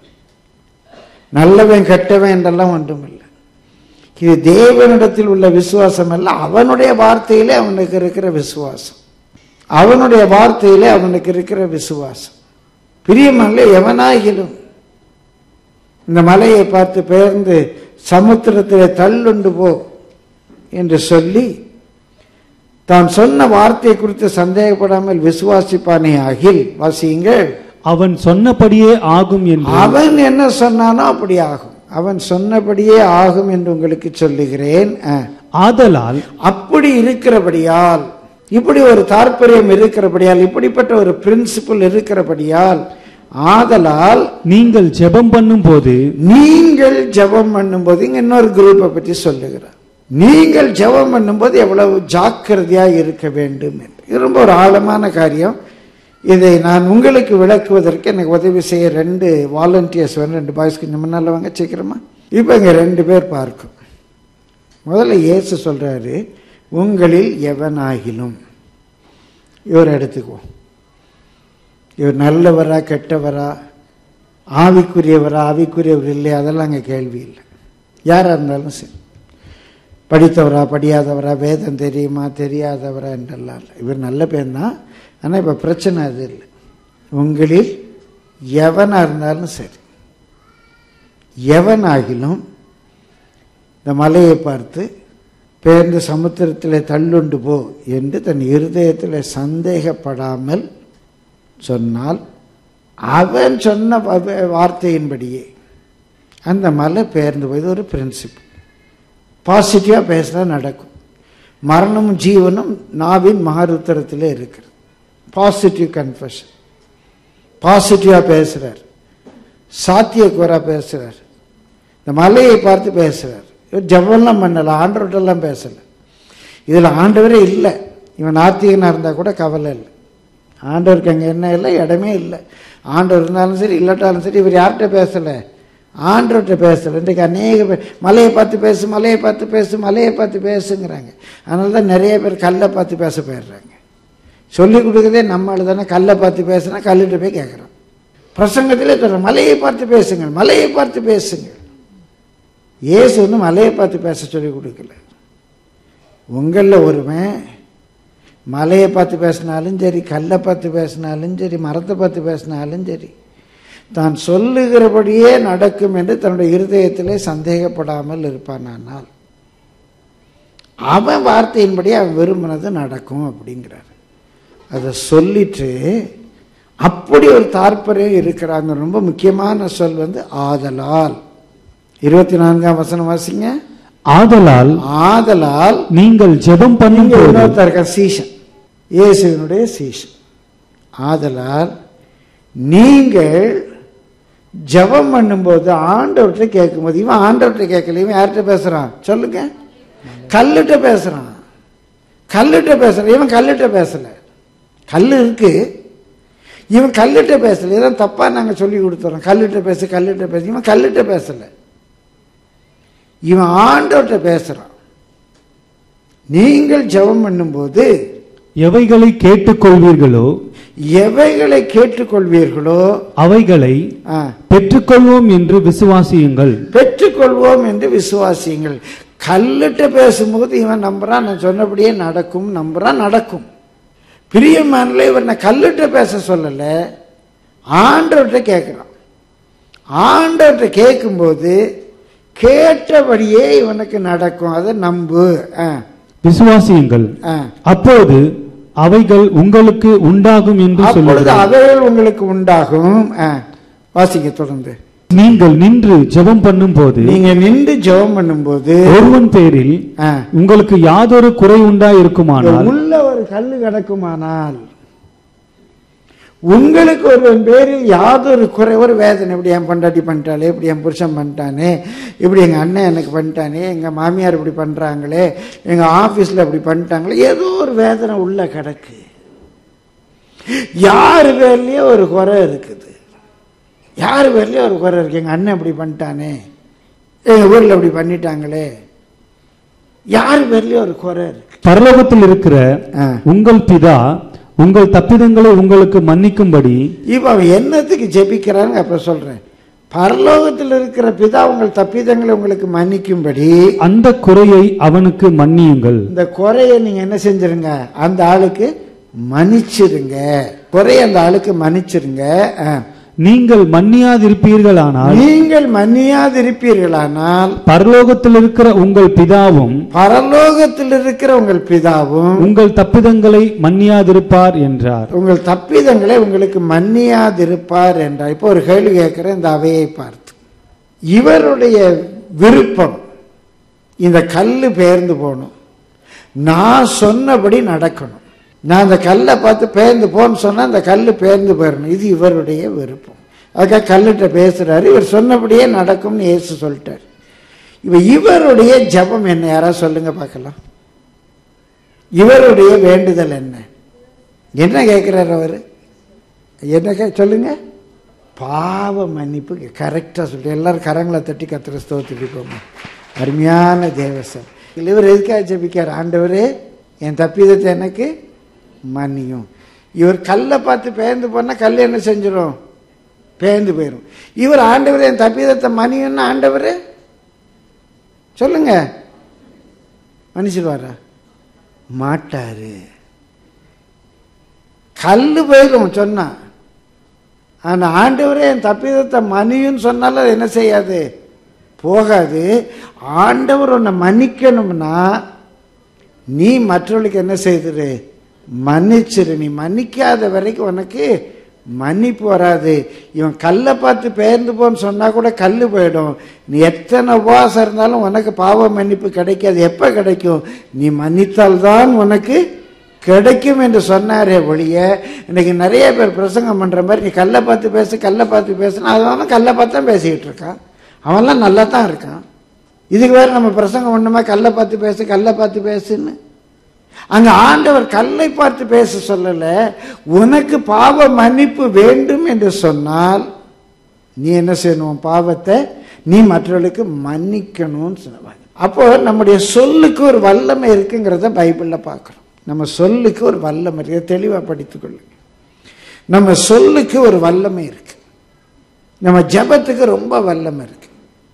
நல்லவன் கெட்டவன் என்றெல்லாம் ஒன்றுமில்லை இது தேவனிடத்தில் உள்ள விசுவாசம் அல்ல அவனுடைய வார்த்தையிலே அவனுக்கு இருக்கிற விசுவாசம் அவனுடைய வார்த்தையிலே அவனுக்கு இருக்கிற விசுவாசம் பிரியமல்ல எவனாகிலும் இந்த மலையை பார்த்து பெயர்ந்து சமுத்திரத்திலே தள்ளுண்டு போ என்று சொல்லி தான் சொன்ன வார்த்தை குறித்து சந்தேகப்படாமல் விசுவாசிப்பானே ஆகில் வாசியுங்கள்
அவன் சொன்னபடியே ஆகும் என்று
அவன் என்ன சொன்னானோ அப்படி ஆகும் அவன் சொன்னபடியே ஆகும் என்று உங்களுக்கு சொல்லுகிறேன் ஆ.
ஆதலால்
அப்படி இருக்கிறபடியால் இப்படி ஒரு தாற்பயம் இருக்கிறபடியால் இப்படிப்பட்ட ஒரு பிரின்சிபல் இருக்கிறபடியால் ஆதலால்
நீங்கள் ஜெபம் பண்ணும்போது
நீங்கள் ஜெபம் பண்ணும்போது இங்க இன்னொரு குரூப்பை பற்றி சொல்லுகிறார் நீங்கள் ஜெபம் பண்ணும்போது எவ்வளவு ஜாக்கிரதையா இருக்க வேண்டும் என்று இது ரொம்ப ஒரு ஆழமான காரியம் இதை நான் உங்களுக்கு விளக்குவதற்கு எனக்கு உதவி செய்ய ரெண்டு வாலண்டியர்ஸ் வேணும் ரெண்டு பாய்ஸ் கொஞ்சம் முன்னால வாங்க சீக்கிரமா இப்போ இங்க ரெண்டு பேர் பார்க்கும் முதல்ல இயேசு சொல்றாரு உங்களில் எவனாகிலும் இவர் எடுத்துக்குவோம் இவர் நல்லவரா கெட்டவரா ஆவிக்குரியவரா ஆவிக்குரியவர் இல்லையா அதெல்லாம் அங்கே கேள்வி இல்லை யாராக இருந்தாலும் சரி படித்தவரா படியாதவரா வேதம் தெரியுமா தெரியாதவரா என்றெல்லாம் இல்லை இவர் நல்ல பேர் தான் ஆனால் இப்போ பிரச்சனை அது இல்லை உங்களில் எவனாக இருந்தாலும் சரி எவனாகிலும் இந்த மலையை பார்த்து பேர்ந்து சமுத்திரத்தில் தள்ளுண்டு போ என்று தன் இருதயத்தில் சந்தேகப்படாமல் சொன்னால் அவன் சொன்ன வ- வார்த்தையின்படியே அந்த மலை பெயர்ந்து போய் இது ஒரு பிரின்சிபல் பாசிட்டிவாக பேசினா நடக்கும் மரணமும் ஜீவனும் நாவின் மகாருத்தரத்திலே இருக்கிறது பாசிட்டிவ் கன்ஃபஷன் பாசிட்டிவாக பேசுகிறார் சாத்தியக்கூறா பேசுகிறார் இந்த மலையை பார்த்து பேசுகிறார் இவர் ஜபம்லாம் பண்ணலை ஆண்டவர்கிட்டலாம் பேசலை இதில் ஆண்டவரே இல்லை இவன் நாத்திகனாக இருந்தால் கூட கவலை இல்லை ஆண்டவருக்கு அங்கே என்ன இல்லை இடமே இல்லை ஆண்டவர் இருந்தாலும் சரி இல்லாட்டாலும் சரி இவர் யார்கிட்ட பேசலை ஆண்டவர்கிட்ட பேசலை இன்றைக்கு அநேக பேர் மலையை பார்த்து பேசு மலையை பார்த்து பேசு மலையை பார்த்து பேசுங்கிறாங்க அதனால தான் நிறைய பேர் கல்லை பார்த்து பேச போயிடுறாங்க சொல்லி கொடுக்குறதே நம்மள தானே கல்லை பார்த்து பேசுனா கல்லுகிட்ட போய் கேட்குறோம் பிரசங்கத்திலே சொல்கிறோம் மலையை பார்த்து பேசுங்கள் மலையை பார்த்து பேசுங்கள் இயேசு வந்து மலையை பார்த்து பேச சொல்லி கொடுக்கல உங்களில் ஒருவன் மலையை பார்த்து பேசினாலும் சரி கல்லை பார்த்து பேசினாலும் சரி மரத்தை பார்த்து பேசினாலும் சரி தான் சொல்லுகிறபடியே நடக்கும் என்று தன்னுடைய இருதயத்திலே சந்தேகப்படாமல் இருப்பானானால் அவன் வார்த்தையின்படி அவன் விரும்பினது நடக்கும் அப்படிங்கிறார் அதை சொல்லிட்டு அப்படி ஒரு தாற்பயம் இருக்கிறாங்க ரொம்ப முக்கியமான சொல் வந்து ஆதலால் இருபத்தி நான்காம் வசனம் வாசிங்க
ஆதலால்
ஆதலால்
நீங்கள் ஜெபம்
நீங்க
பண்ணும்போது
இன்னொருத்தர் இருக்க சீஷன் இயேசுவினுடைய சீஷன் ஆதலால் நீங்கள் ஜெபம் பண்ணும்போது ஆண்டவர்கிட்ட கேட்கும்போது இவன் ஆண்டவர்கிட்ட கேட்கல இவன் யார்கிட்ட பேசுறான் சொல்லுங்க கல்லுகிட்ட பேசுறான் கல்லுகிட்ட பேசுறான் இவன் கல்லுகிட்ட பேசல கல் இருக்கு இவன் கல்லுகிட்ட பேசல இதான் தப்பா நாங்க சொல்லி கொடுத்துறோம் கல்லுகிட்ட பேசு கல்லுகிட்ட பேசு இவன் கல்லுகிட்ட பேசல இவன் ஆண்டவர்கிட்ட பேசுறான் நீங்கள் ஜெபம் பண்ணும்போது
எவைகளை கேட்டுக்கொள்வீர்களோ
எவைகளை கேட்டுக்கொள்வீர்களோ
அவைகளை
ஆ,
பெற்றுக்கொள்வோம் என்று விசுவாசியுங்கள்
பெற்றுக்கொள்வோம் என்று விசுவாசியுங்கள் கல்லுட்ட பேசும்போது இவன் நம்புறான் நான் சொன்னபடியே நடக்கும் நம்புறான் நடக்கும் பிரியமானல இவன் கல்லுட்ட பேச சொல்லல ஆண்டவர்கிட்ட கேட்குறான் ஆண்டவர்கிட்ட கேட்கும்போது கேட்டபடியே இவனுக்கு நடக்கும் அதை நம்பு ஆ,
விசுவாசியுங்கள்
ஆ.
அப்போது அவைகள் உங்களுக்கு உண்டாகும் என்று
அப்பொழுது
சொல்லுங்கள்
அவைகள் உங்களுக்கு உண்டாகும் ஆ, வாசிக்க தொடர்ந்து
நீங்கள் நின்று ஜெபம் பண்ணும்போது
நீங்க நின்று ஜெபம் பண்ணும்போது
ஒருவன் பேரில்
ஆ,
உங்களுக்கு யாதொரு குறை உண்டா
இந்த
இருக்குமானால்
உள்ள ஒரு கல்லு கிடக்குமானால் உங்களுக்கு ஒருவன் பேரில் யாதொரு குறை ஒரு வேதனை இப்படி என் பொண்டாட்டி பண்ணிட்டாலே இப்படி என் புருஷன் பண்ணிட்டானே இப்படி எங்கள் அண்ணன் எனக்கு பண்ணிட்டானே எங்கள் மாமியார் இப்படி பண்ணுறாங்களே எங்கள் ஆஃபீஸில் இப்படி பண்ணிட்டாங்களே ஏதோ ஒரு வேதனை உள்ள கிடக்கு யார் பேர்லேயே ஒரு குறை இருக்குது யார் பேர்லேயே ஒரு குறை இருக்கு எங்கள் அண்ணன் இப்படி பண்ணிட்டானே எங்கள் ஊரில் இப்படி பண்ணிட்டாங்களே யார் பேர்லேயே ஒரு குறை இருக்கு
பரலோகத்தில் இருக்கிற
ஆ.
உங்கள் பிதா உங்கள் தப்பிதங்களை உங்களுக்கு மன்னிக்கும்படி
இப்போ அவன் என்னத்துக்கு ஜெபிக்கிறான்னு அப்ப சொல்றேன் பரலோகத்தில் இருக்கிற பிதா உங்கள் தப்பிதங்களை உங்களுக்கு மன்னிக்கும்படி
அந்த குறையை அவனுக்கு மன்னியுங்கள்
இந்த குறையை நீங்க என்ன செஞ்சிருங்க அந்த ஆளுக்கு மன்னிச்சிருங்க குறைய அந்த ஆளுக்கு மன்னிச்சிருங்க ஆ.
நீங்கள் மன்னியாதிருப்பீர்களானால்
நீங்கள் மன்னியாதிருப்பீர்களானால்
பரலோகத்தில் இருக்கிற உங்கள் பிதாவும்
பரலோகத்தில் இருக்கிற உங்கள் பிதாவும்
உங்கள் தப்பிதங்களை மன்னியாதிருப்பார் என்றார்
உங்கள் தப்பிதங்களை உங்களுக்கு மன்னியாதிருப்பார் என்றார் இப்போ ஒரு கேள்வி கேட்கிறேன் இந்த அவையை பார்த்து இவருடைய விருப்பம் இந்த கல்லு பெயர்ந்து போகணும் நான் சொன்னபடி நடக்கணும் நான் அந்த கல்லை பார்த்து பெயர்ந்து போன்னு சொன்னா அந்த கல்லு பெயர்ந்து போயிடணும் இது இவருடைய விருப்பம் அதுக்காக கல்லுகிட்ட பேசுறாரு இவர் சொன்னபடியே நடக்கும்னு இயேசு சொல்லிட்டார் இப்ப இவருடைய ஜெபம் என்ன யாராவது சொல்லுங்க பார்க்கலாம் இவருடைய வேண்டுதல் என்ன என்ன கேட்கிறார் அவர் என்ன கே சொல்லுங்க பாவ மன்னிப்பு கரெக்டாக சொல்லி எல்லாரும் கரங்களை தட்டி கத்திர ஸ்தோத்திரிப்போம் அருமையான தேவசம் இவர் எதுக்காக ஜெபிக்கார் ஆண்டவரே என் தப்பிதத்தை எனக்கு மன்னியும் இவர் கல்லை பார்த்து பேர்ந்து போனால் கல் என்ன செஞ்சிடும் பேர்ந்து போயிடும் இவர் ஆண்டவர் என் தப்பிதத்தை மன்னியும்னா ஆண்டவர் சொல்லுங்க மன்னிச்சிடுவாரா மாட்டாரு கல்லு போயிடும் சொன்னா ஆனா ஆண்டவரே என் தப்பிதத்தை மன்னியுன்னு சொன்னாலும் அது என்ன செய்யாது போகாது ஆண்டவர் உன்னை மன்னிக்கணும்னா நீ மற்றவர்களுக்கு என்ன செய்துரு மன்னிச்சிரு நீ மன்னிக்காத வரைக்கும் உனக்கு மன்னிப்பு வராது இவன் கல்லை பார்த்து பெயர்ந்து போன்னு சொன்னா கூட கல்லு போயிடும் நீ எத்தனை உபவாசம் இருந்தாலும் உனக்கு பாவ மன்னிப்பு கிடைக்காது எப்ப கிடைக்கும் நீ மன்னித்தால்தான் உனக்கு கிடைக்கும் என்று சொன்னாரே ஒழிய இன்னைக்கு நிறைய பேர் பிரசங்கம் பண்ற மாதிரி நீ கல்லை பார்த்து பேசு கல்லை பார்த்து பேசுனா அவன் கல்லை பார்த்து தான் பேசிக்கிட்டு இருக்கான் அவன்லாம் நல்லா தான் இருக்கான் இதுக்கு வேற நம்ம பிரசங்கம் ஒண்ணுமா கல்லை பார்த்து பேசு கல்லை பார்த்து பேசுன்னு அங்க ஆண்டவர் கல்லை பார்த்து பேச சொல்லல உனக்கு பாவ மன்னிப்பு வேண்டும் என்று சொன்னால் நீ என்ன செய்யணும் உன் பாவத்தை நீ மற்றவர்களுக்கு மன்னிக்கணும்னு சொல்லுவாங்க அப்போ நம்முடைய சொல்லுக்கு ஒரு வல்லமை இருக்குங்கிறத பைபிள்ல பார்க்கிறோம் நம்ம சொல்லுக்கு ஒரு வல்லமை இருக்கு தெளிவா படித்துக்கொள்ளுங்க நம்ம சொல்லுக்கு ஒரு வல்லமை இருக்கு நம்ம ஜெபத்துக்கு ரொம்ப வல்லமை இருக்கு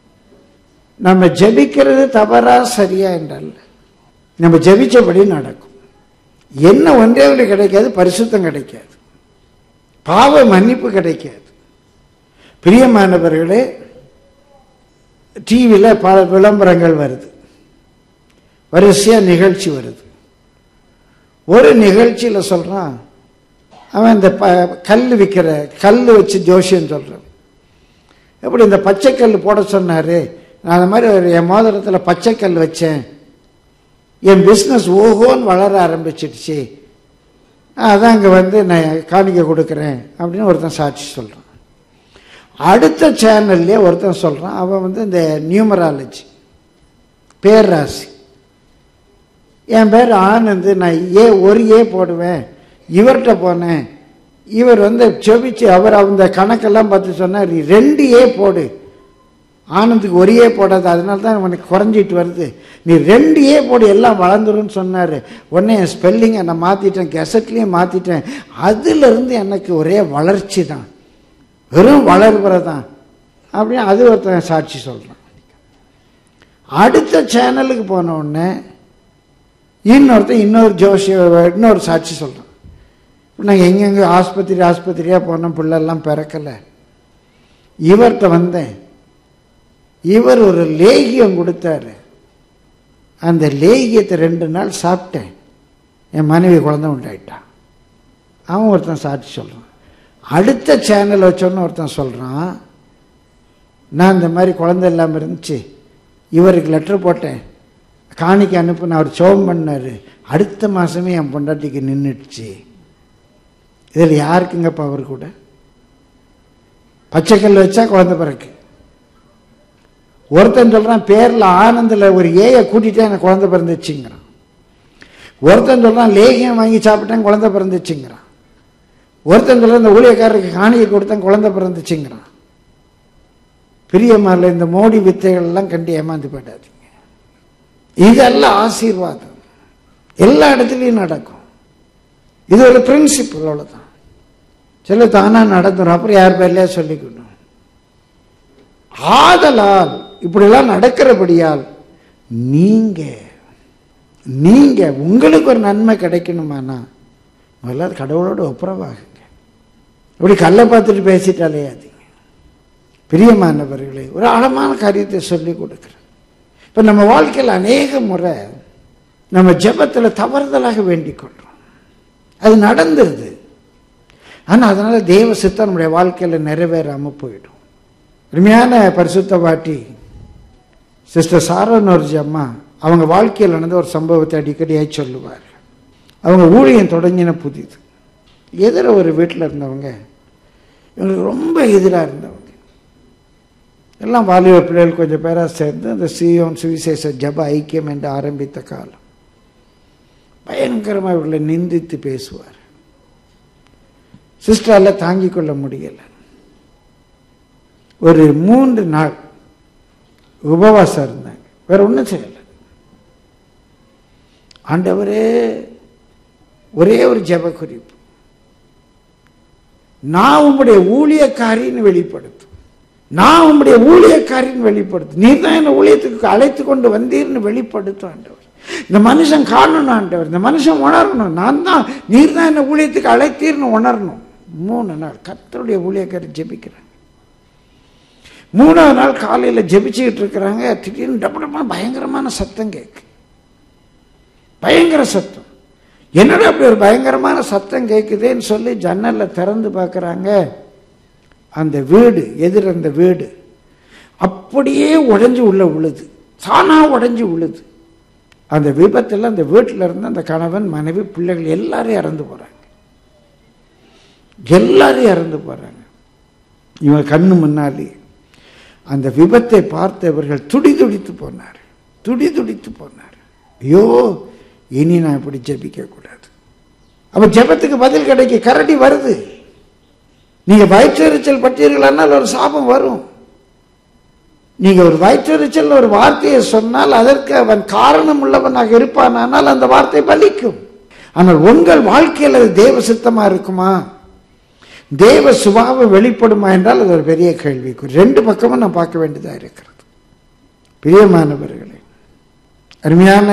நம்ம ஜெபிக்கிறது தவறா சரியா என்றல்ல நம்ம ஜெபிச்சபடி நடக்கும் என்ன ஒன்றே ஒன்று கிடைக்காது பரிசுத்தம் கிடைக்காது பாவ மன்னிப்பு கிடைக்காது பிரியமானவர்களே டிவியில் பல விளம்பரங்கள் வருது வரிசையா நிகழ்ச்சி வருது ஒரு நிகழ்ச்சியில சொல்றான் அவன் இந்த ப கல் விற்கிற கல் வச்சு ஜோசியம் சொல்றான் எப்படி இந்த பச்சைக்கல் போட சொன்னாரு நான் அந்த மாதிரி ஒரு என் மோதிரத்தில் பச்சைக்கல் வச்சேன் என் பிஸ்னஸ் ஓஹோன்னு வளர ஆரம்பிச்சிடுச்சு அதான் அங்கே வந்து நான் காணிக்க கொடுக்குறேன் அப்படின்னு ஒருத்தன் சாட்சி சொல்கிறான் அடுத்த சேனல்லே ஒருத்தன் சொல்கிறான் அவன் வந்து இந்த நியூமராலஜி பேர்ராசி என் பேர் ஆனந்து நான் ஏ ஒரு ஏ போடுவேன் இவர்கிட்ட போனேன் இவர் வந்து செபிச்சு அவர் அந்த கணக்கெல்லாம் பார்த்து சொன்னார் "நீ ரெண்டு ஏ போடு ஆனந்துக்கு ஒரு ஏ போடாது அதனால தான் உனக்கு குறைஞ்சிட்டு வருது நீ ரெண்டு ஏ போடு எல்லாம் வளர்ந்துரும்னு சொன்னார் உடனே என் ஸ்பெல்லிங்கை நான் மாற்றிட்டேன் கெசட்லேயும் மாற்றிட்டேன் அதுலேருந்து எனக்கு ஒரே வளர்ச்சி தான் வெறும் வளர்வுறை தான் அப்படின்னு அது ஒருத்தன் சாட்சி சொல்கிறான் அடுத்த சேனலுக்கு போன உடனே இன்னொருத்தன் இன்னொரு ஜோசிய இன்னொரு சாட்சி சொல்கிறான் நாங்கள் எங்கெங்கே ஆஸ்பத்திரி ஆஸ்பத்திரியாக போனோம் பிள்ளைலாம் பிறக்கலை இவர்கிட்ட வந்தேன் இவர் ஒரு லேகியம் கொடுத்தாரு அந்த லேகியத்தை ரெண்டு நாள் சாப்பிட்டேன் என் மனைவி குழந்தை உண்டாயிட்டான் அவன் ஒருத்தன் சாட்சி சொல்கிறான் அடுத்த சேனல் வச்சோன்னு ஒருத்தன் சொல்கிறான் நான் இந்த மாதிரி குழந்தை இல்லாமல் இருந்துச்சு இவருக்கு லெட்டர் போட்டேன் காணிக்க அனுப்புன அவர் சோகம் பண்ணார் அடுத்த மாதமே என் பொண்டாட்டிக்கு நின்றுடுச்சு இதில் யாருக்குங்க பவர் கூட பச்சைக்கல் வச்சா குழந்தை பிறக்கு ஒருத்தன் சொல்கிறான் பேரில் ஆனந்தில் ஒரு ஏயை கூட்டிகிட்டே எனக்கு குழந்தை பிறந்துச்சுங்கிறான் ஒருத்தன் சொல்கிறான் லேகியம் வாங்கி சாப்பிட்டேன் குழந்தை பிறந்துச்சுங்கிறான் ஒருத்தன் சொல்கிறான் இந்த ஊழியக்காரருக்கு காணிக்கை கொடுத்தேன் குழந்தை பிறந்துச்சுங்கிறான் பிரியமாரில் இந்த மோடி வித்தைகள் எல்லாம் கண்டு ஏமாந்து போயிடாதீங்க இதெல்லாம் ஆசீர்வாதம் எல்லா இடத்துலையும் நடக்கும் இது ஒரு பிரின்சிபிள் அவ்வளோதான் சில தானா நடந்துடும் அப்புறம் யார் பேர்லையா சொல்லிக்கணும் ஆதலால் இப்படிலாம் நடக்கிறபடியால் நீங்க நீங்க உங்களுக்கு ஒரு நன்மை கிடைக்கணுமானா முதல்ல கடவுளோட ஒப்புரவாகுங்க இப்படி கல்லை பார்த்துட்டு பேசிட்டு அலையாதீங்க பிரியமானவர்களே ஒரு ஆழமான காரியத்தை சொல்லி கொடுக்குறேன் இப்போ நம்ம வாழ்க்கையில் அநேக முறை நம்ம ஜெபத்தில் தவறுதலாக வேண்டிக் கொள்றோம் அது நடந்துருது ஆனால் அதனால தேவ சித்தம் நம்முடைய வாழ்க்கையில் நிறைவேறாமல் போயிடும் அருமையான பரிசுத்த பாட்டி சிஸ்டர் சாரனோர்ஜி அம்மா அவங்க வாழ்க்கையில் நடந்த ஒரு சம்பவத்தை அடிக்கடியாக சொல்லுவார் அவங்க ஊழியம் தொடங்கின புதிது எதிர ஒரு வீட்டில் இருந்தவங்க இவங்களுக்கு ரொம்ப எதிராக இருந்தவங்க எல்லாம் வாலிப பிள்ளைகள் கொஞ்சம் பேராக சேர்ந்து அந்த சியோன் சுவிசேஷ ஜப ஐக்கியம் என்று ஆரம்பித்த காலம் பயங்கரமாக இவர்களை நிந்தித்து பேசுவார் சிஸ்டரால் தாங்கிக் கொள்ள முடியலை ஒரு மூன்று நாள் உபவாசம் இருந்தாங்க வேற ஒன்றும் செய்யலை ஆண்டவரே ஒரே ஒரு ஜெப குறிப்பு நான் உம்முடைய ஊழியக்காரின்னு வெளிப்படுத்தும் நான் உம்முடைய ஊழியக்காரின்னு வெளிப்படுத்தும் நீர் தான் என்ன ஊழியத்துக்கு அழைத்து கொண்டு வந்தீர்னு வெளிப்படுத்தும் ஆண்டவர் இந்த மனுஷன் காணணும் ஆண்டவர் இந்த மனுஷன் உணரணும் நான் தான் நீர் தான் என்ன ஊழியத்துக்கு அழைத்தீர்னு உணரணும் மூணு நாள் கத்தருடைய ஊழியக்காரி ஜெபிக்கிறாங்க மூணாவது நாள் காலையில் ஜெபிச்சுக்கிட்டு இருக்கிறாங்க திடீர்னு டப்பு டப்புன்னு பயங்கரமான சத்தம் கேட்கு பயங்கர சத்தம் என்னடா அப்படி ஒரு பயங்கரமான சத்தம் கேட்குதேன்னு சொல்லி ஜன்னலில் திறந்து பார்க்குறாங்க அந்த வீடு எதிர் அந்த வீடு அப்படியே உடைஞ்சு உள்ள விழுது தானா உடைஞ்சு விழுது அந்த விபத்தில் அந்த வீட்டில் இருந்து அந்த கணவன் மனைவி பிள்ளைகள் எல்லாரும் இறந்து போகிறாங்க எல்லாரும் இறந்து போகிறாங்க இவங்க கண்ணு முன்னாலே அந்த விபத்தை பார்த்தவர்கள் துடி துடித்து போனார் துடி துடித்து போனார் ஐயோ இனி நான் இப்படி ஜெபிக்க கூடாது அப்ப ஜெபத்துக்கு பதில் கிடைக்க கரடி வருது நீங்க வயிற்றெரிச்சல் பட்டீர்களானால் ஒரு சாபம் வரும் நீங்க ஒரு வயிற்றெரிச்சல் ஒரு வார்த்தையை சொன்னால் அதற்கு அவன் காரணம் உள்ளவனாக இருப்பானால் அந்த வார்த்தை பலிக்கும் ஆனால் உங்கள் வாழ்க்கையில் அது தேவ சித்தமா இருக்குமா தேவ சுபாவம் வெளிப்படுமா என்றால் அது ஒரு பெரிய கேள்விக்கு ரெண்டு பக்கமும் நான் பார்க்க வேண்டியதாக இருக்கிறது பிரியமானவர்களே அருமையான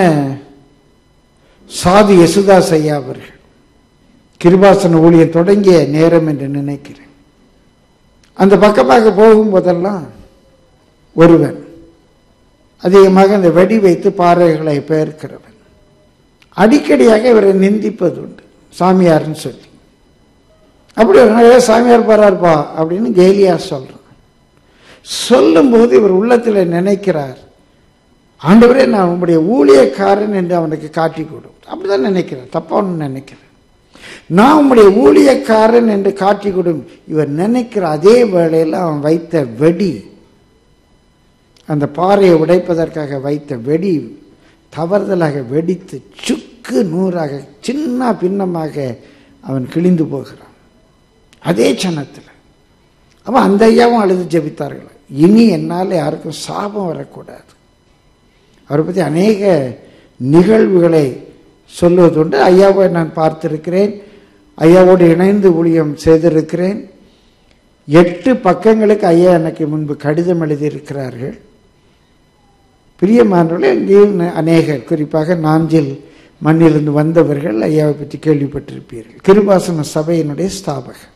சாதி யசுதாஸ் ஐயா அவர்கள் கிருபாசன ஊழியம் தொடங்கிய நேரம் என்று நினைக்கிறேன் அந்த பக்கமாக போகும்போதெல்லாம் ஒருவன் அதிகமாக அந்த வெடி வைத்து பாறைகளை பெயர்க்கிறவன் அடிக்கடியாக இவரை நிந்திப்பது உண்டு சாமியார்னு சொல்லி அப்படி ஒரு நாள், "ஏ, சாமியார் பாராருப்பா அப்படின்னு கேலியா சொல்றான் சொல்லும்போது இவர் உள்ளத்தில் நினைக்கிறார் ஆண்டவரே நான் உங்களுடைய ஊழியக்காரன் என்று அவனுக்கு காட்டி கொடு அப்படிதான் நினைக்கிறேன் தப்பா ஒன்று நினைக்கிறேன் நான் உம்முடைய ஊழியக்காரன் என்று காட்டி கொடும் இவர் நினைக்கிற அதே வேளையில் அவன் வைத்த வெடி அந்த பாறையை உடைப்பதற்காக வைத்த வெடி தவறுதலாக வெடித்து சுக்கு நூறாக சின்ன பின்னமாக அவன் கிழிந்து போகிறான் அதே சனத்தில் அவன் அந்த ஐயாவும் அழுது ஜெபித்தார்கள் இனி என்னால் யாருக்கும் சாபம் வரக்கூடாது அவரை பற்றி அநேக நிகழ்வுகளை சொல்வதுண்டு ஐயாவை நான் பார்த்திருக்கிறேன் ஐயாவோடு இணைந்து ஊழியம் செய்திருக்கிறேன் எட்டு பக்கங்களுக்கு ஐயா எனக்கு முன்பு கடிதம் எழுதியிருக்கிறார்கள் பிரியமானவர்களே இங்கேயும் அநேகர் குறிப்பாக நாஞ்சில் மண்ணிலிருந்து வந்தவர்கள் ஐயாவை பற்றி கேள்விப்பட்டிருப்பீர்கள் கிருபாசன சபையினுடைய ஸ்தாபகர்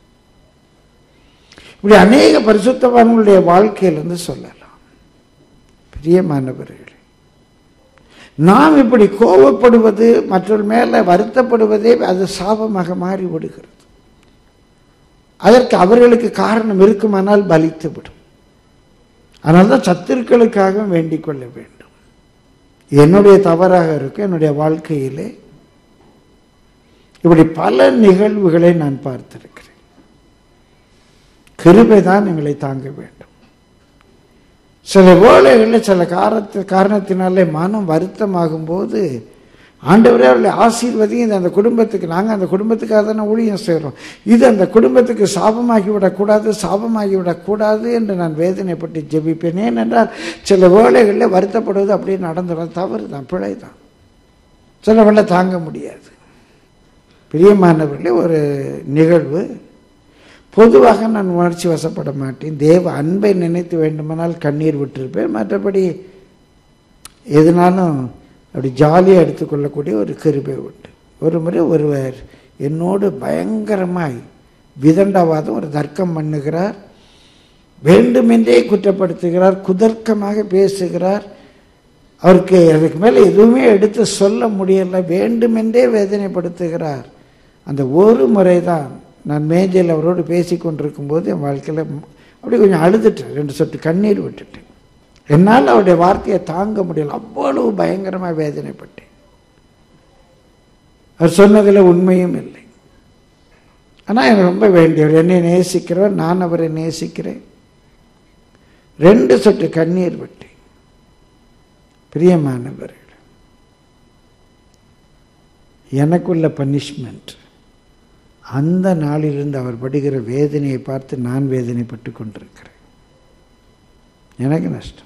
இப்படி அநேக பரிசுத்தவான்களுடைய வாழ்க்கையிலிருந்து சொல்லலாம் பிரியமானவர்களே நாம் இப்படி கோபப்படுவது மற்றொரு மேல வருத்தப்படுவதே அது சாபமாக மாறி விடுகிறது அதற்கு அவர்களுக்கு காரணம் இருக்குமானால் பலித்து விடும் அதனால தான் சத்துருக்களுக்காக வேண்டிக் கொள்ள வேண்டும் என்னுடைய தவறாக இருக்கும் என்னுடைய வாழ்க்கையிலே இப்படி பல நிகழ்வுகளை நான் பார்த்திருக்கிறேன் கிருபை தான் எங்களை தாங்க வேண்டும் சில வேளைகளில் சில காரணத்து காரணத்தினாலே மனம் வருத்தமாகும் போது ஆண்டவரே அவர்களை ஆசீர்வதியும் இது அந்த குடும்பத்துக்கு நாங்கள் அந்த குடும்பத்துக்காக தானே ஊழியம் செய்கிறோம் இது அந்த குடும்பத்துக்கு சாபமாகி விடக்கூடாது சாபமாகி விடக்கூடாது என்று நான் வேதனைப்பட்டு ஜெபிப்பேன் ஏனென்றால் சில வேளைகளில் வருத்தப்படுவது அப்படியே நடந்துடும் தவறு தான் பிழை தான் சில வேளை தாங்க முடியாது பிரியமானவர்களே ஒரு நிகழ்வு பொதுவாக நான் உணர்ச்சி வசப்பட மாட்டேன் தேவ அன்பை நினைத்து வேண்டுமானால் கண்ணீர் விட்டிருப்பேன் மற்றபடி எதுனாலும் அப்படி ஜாலியாக எடுத்துக்கொள்ளக்கூடிய ஒரு கிருபை உண்டு ஒரு முறை ஒருவர் என்னோடு பயங்கரமாய் விதண்டாவாதம் ஒரு தர்க்கம் பண்ணுகிறார் வேண்டுமென்றே குற்றப்படுத்துகிறார் குதர்க்கமாக பேசுகிறார் அவருக்கு அதுக்கு மேலே எதுவுமே எடுத்து சொல்ல முடியல வேண்டுமென்றே வேதனைப்படுத்துகிறார் அந்த ஒரு முறை தான் நான் மேஜையில் அவரோடு பேசி கொண்டிருக்கும் போது என் வாழ்க்கையில் அப்படி கொஞ்சம் அழுதுட்டேன் ரெண்டு சொட்டு கண்ணீர் விட்டுட்டேன் என்னால் அவருடைய வார்த்தையை தாங்க முடியல அவ்வளவு பயங்கரமாக வேதனைப்பட்டேன் அவர் சொன்னதில் உண்மையும் இல்லை ஆனால் எனக்கு ரொம்ப வேண்டியவர் என்னை நேசிக்கிறவர் நான் அவரை நேசிக்கிறேன் ரெண்டு சொட்டு கண்ணீர் விட்டேன் பிரியமானவர்கள் எனக்குள்ள பனிஷ்மெண்ட் அந்த நாளிலிருந்து அவர் படுகிற வேதனையை பார்த்து நான் வேதனைப்பட்டு கொண்டிருக்கிறேன் எனக்கு நஷ்டம்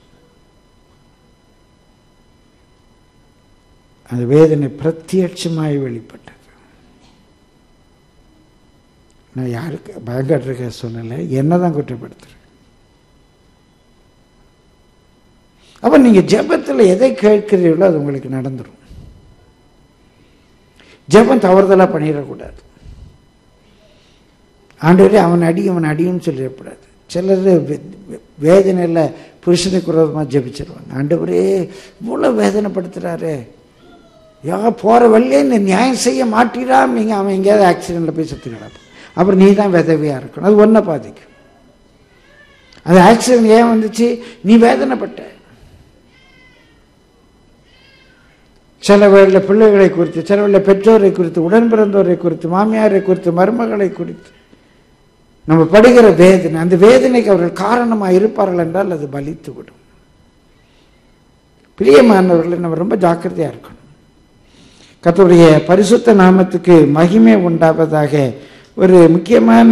அந்த வேதனை பிரத்யட்சமாய் வெளிப்பட்டது நான் யாருக்கு பயங்கட்டிருக்க சொல்லலை என்ன தான் குற்றப்படுத்துறேன் அப்போ நீங்கள் ஜெபத்தில் எதை கேட்கிறீர்களோ அது உங்களுக்கு நடந்துடும் ஜெபம் தவறுதலாக பண்ணிடக்கூடாது ஆண்டவரே அவன் அடி அவன் அடின்னு சொல்லிடக்கூடாது சிலர் வேதனையில் புருஷனுக்கு விரோதமாக ஜெபிச்சிருவாங்க ஆண்டவரே இவ்வளோ வேதனைப்படுத்துகிறாரு யா போகிற வழியே இந்த நியாயம் செய்ய மாட்டீரா நீங்கள் அவன் எங்கேயாவது ஆக்சிடெண்ட்டில் போய் செத்து கிடப்பான் அப்புறம் நீ தான் விதவியாக இருக்கணும் அது ஒன்றை பாதிக்கும் அது ஆக்சிடென்ட் ஏன் வந்துச்சு நீ வேதனைப்பட்ட சில வேளையில் பிள்ளைகளை குறித்து சில வேளையில் பெற்றோரை குறித்து உடன் பிறந்தோரை குறித்து மாமியாரை குறித்து மருமகளை குறித்து நம்ம படுகிற வேதனை அந்த வேதனைக்கு அவர்கள் காரணமாக இருப்பார்கள் என்றால் அது பலித்து விடும் பிரியமானவர்களை நம்ம ரொம்ப ஜாக்கிரதையாக இருக்கணும் கத்தருடைய பரிசுத்த நாமத்துக்கு மகிமை உண்டாவதாக ஒரு முக்கியமான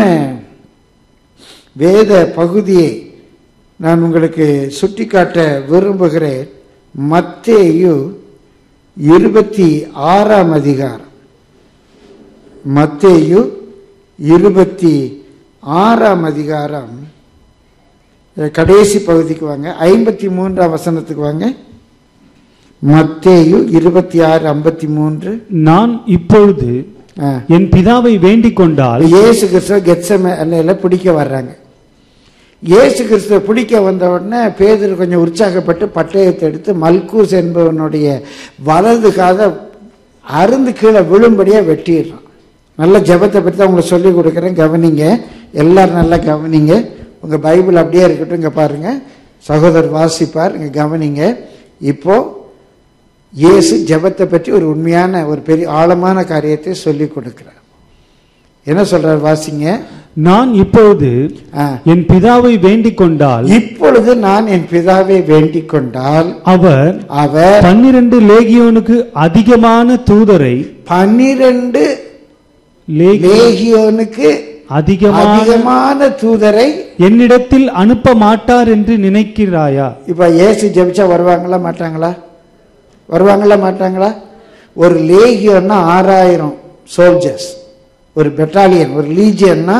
வேத பகுதியை நான் உங்களுக்கு சுட்டிக்காட்ட விரும்புகிறேன் மத்தேயு இருபத்தி ஆறாம் அதிகாரம் மத்தேயு இருபத்தி ஆறாம் அதிகாரம் கடைசி பகுதிக்கு வாங்க ஐம்பத்தி மூன்றாம் வசனத்துக்கு வாங்க மத்தேயு இருபத்தி ஆறு ஐம்பத்தி மூன்று
நான் இப்பொழுது
ஆ.
என் பிதாவை வேண்டிக் கொண்டால்
இயேசு கிறிஸ்துவ கெத்சமேல பிடிக்க வர்றாங்க இயேசு கிறிஸ்துவ பிடிக்க வந்த உடனே பேதர் கொஞ்சம் உற்சாகப்பட்டு பட்டயத்தை எடுத்து மல்கூஸ் என்பவனுடைய வலது காத அருந்து கீழே விழும்படியா வெட்டிடுறான் நல்ல ஜெபத்தை பற்றி தான் உங்களுக்கு சொல்லி கொடுக்குறேன் கவனிங்க எல்லாரும் நல்லா கவனிங்க உங்கள் பைபிள் அப்படியே இருக்கட்டும் இங்கே பாருங்க சகோதரர் வாசிப்பார் இங்கே கவனிங்க இப்போ இயேசு ஜெபத்தை பற்றி ஒரு உண்மையான ஒரு பெரிய ஆழமான காரியத்தை சொல்லி கொடுக்கிறார் என்ன சொல்றார் வாசிங்க
நான் இப்பொழுது
ஆ.
என் பிதாவை வேண்டிக் கொண்டால்
இப்பொழுது நான் என் பிதாவை வேண்டிக் கொண்டால்
அவர்
அவர்
பன்னிரண்டு லேகியோனுக்கு அதிகமான தூதரை
பன்னிரண்டு
லேகி-
லேகியோனுக்கு
அதிகமான
அதிகமான தூதரை
என்னிடத்தில் அனுப்ப மாட்டார் என்று நினைக்கிறாயா
இப்ப இயேசு ஜெபிச்சா வருவாங்களா மாட்டாங்களா வருவாங்களா மாட்டாங்களா ஒரு லேகியன்னா ஆறாயிரம் சோல்ஜர்ஸ் ஒரு பெட்டாலியன் ஒரு லீஜியன்னா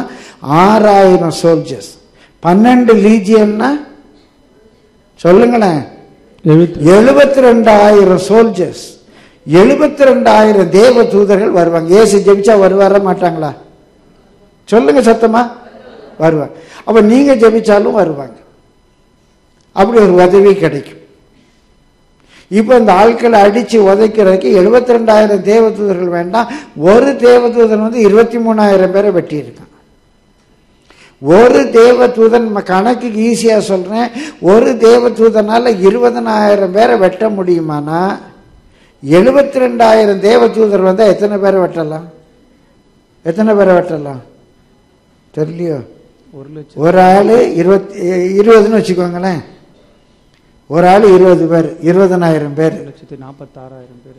ஆறாயிரம் சோல்ஜர்ஸ் பன்னெண்டு லீஜியன்னா சொல்லுங்களேன்
எழுபத்தி
எழுபத்தி ரெண்டாயிரம் சோல்ஜர்ஸ் எழுபத்தி ரெண்டாயிரம் தேவ தூதர்கள் வருவாங்க ஏசு ஜெபிச்சா வருவாரா மாட்டாங்களா சொல்லுங்க சத்தமா வருவாங்க அப்ப நீங்க ஜெபிச்சாலும் வருவாங்க அப்படி ஒரு உதவி கிடைக்கும் இப்போ இந்த ஆட்களை அடிச்சு உதைக்கிறதுக்கு எழுபத்தி ரெண்டாயிரம் தேவதூதர்கள் வேண்டாம் ஒரு தேவதூதன் வந்து இருபத்தி மூணாயிரம் பேரை வெட்டியிருக்கான் ஒரு தேவதூதன் ம- கணக்குக்கு ஈஸியா சொல்றேன் ஒரு தேவதூதனால இருபதனாயிரம் பேரை வெட்ட முடியுமானா எழுபத்தி ரெண்டாயிரம் தேவதூதர் வந்தா எத்தனை பேரை வெட்டலாம் எத்தனை பேரை வெட்டலாம் தெரியலையோ
ஒரு லட்சம்
ஒரு ஆள் இருபத்தி இருபதுன்னு வச்சுக்கோங்களேன் ஒரு ஆள் இருபது பேர் இருபதனாயிரம் பேர்
ஒரு லட்சத்தி நாற்பத்தாறாயிரம் பேர்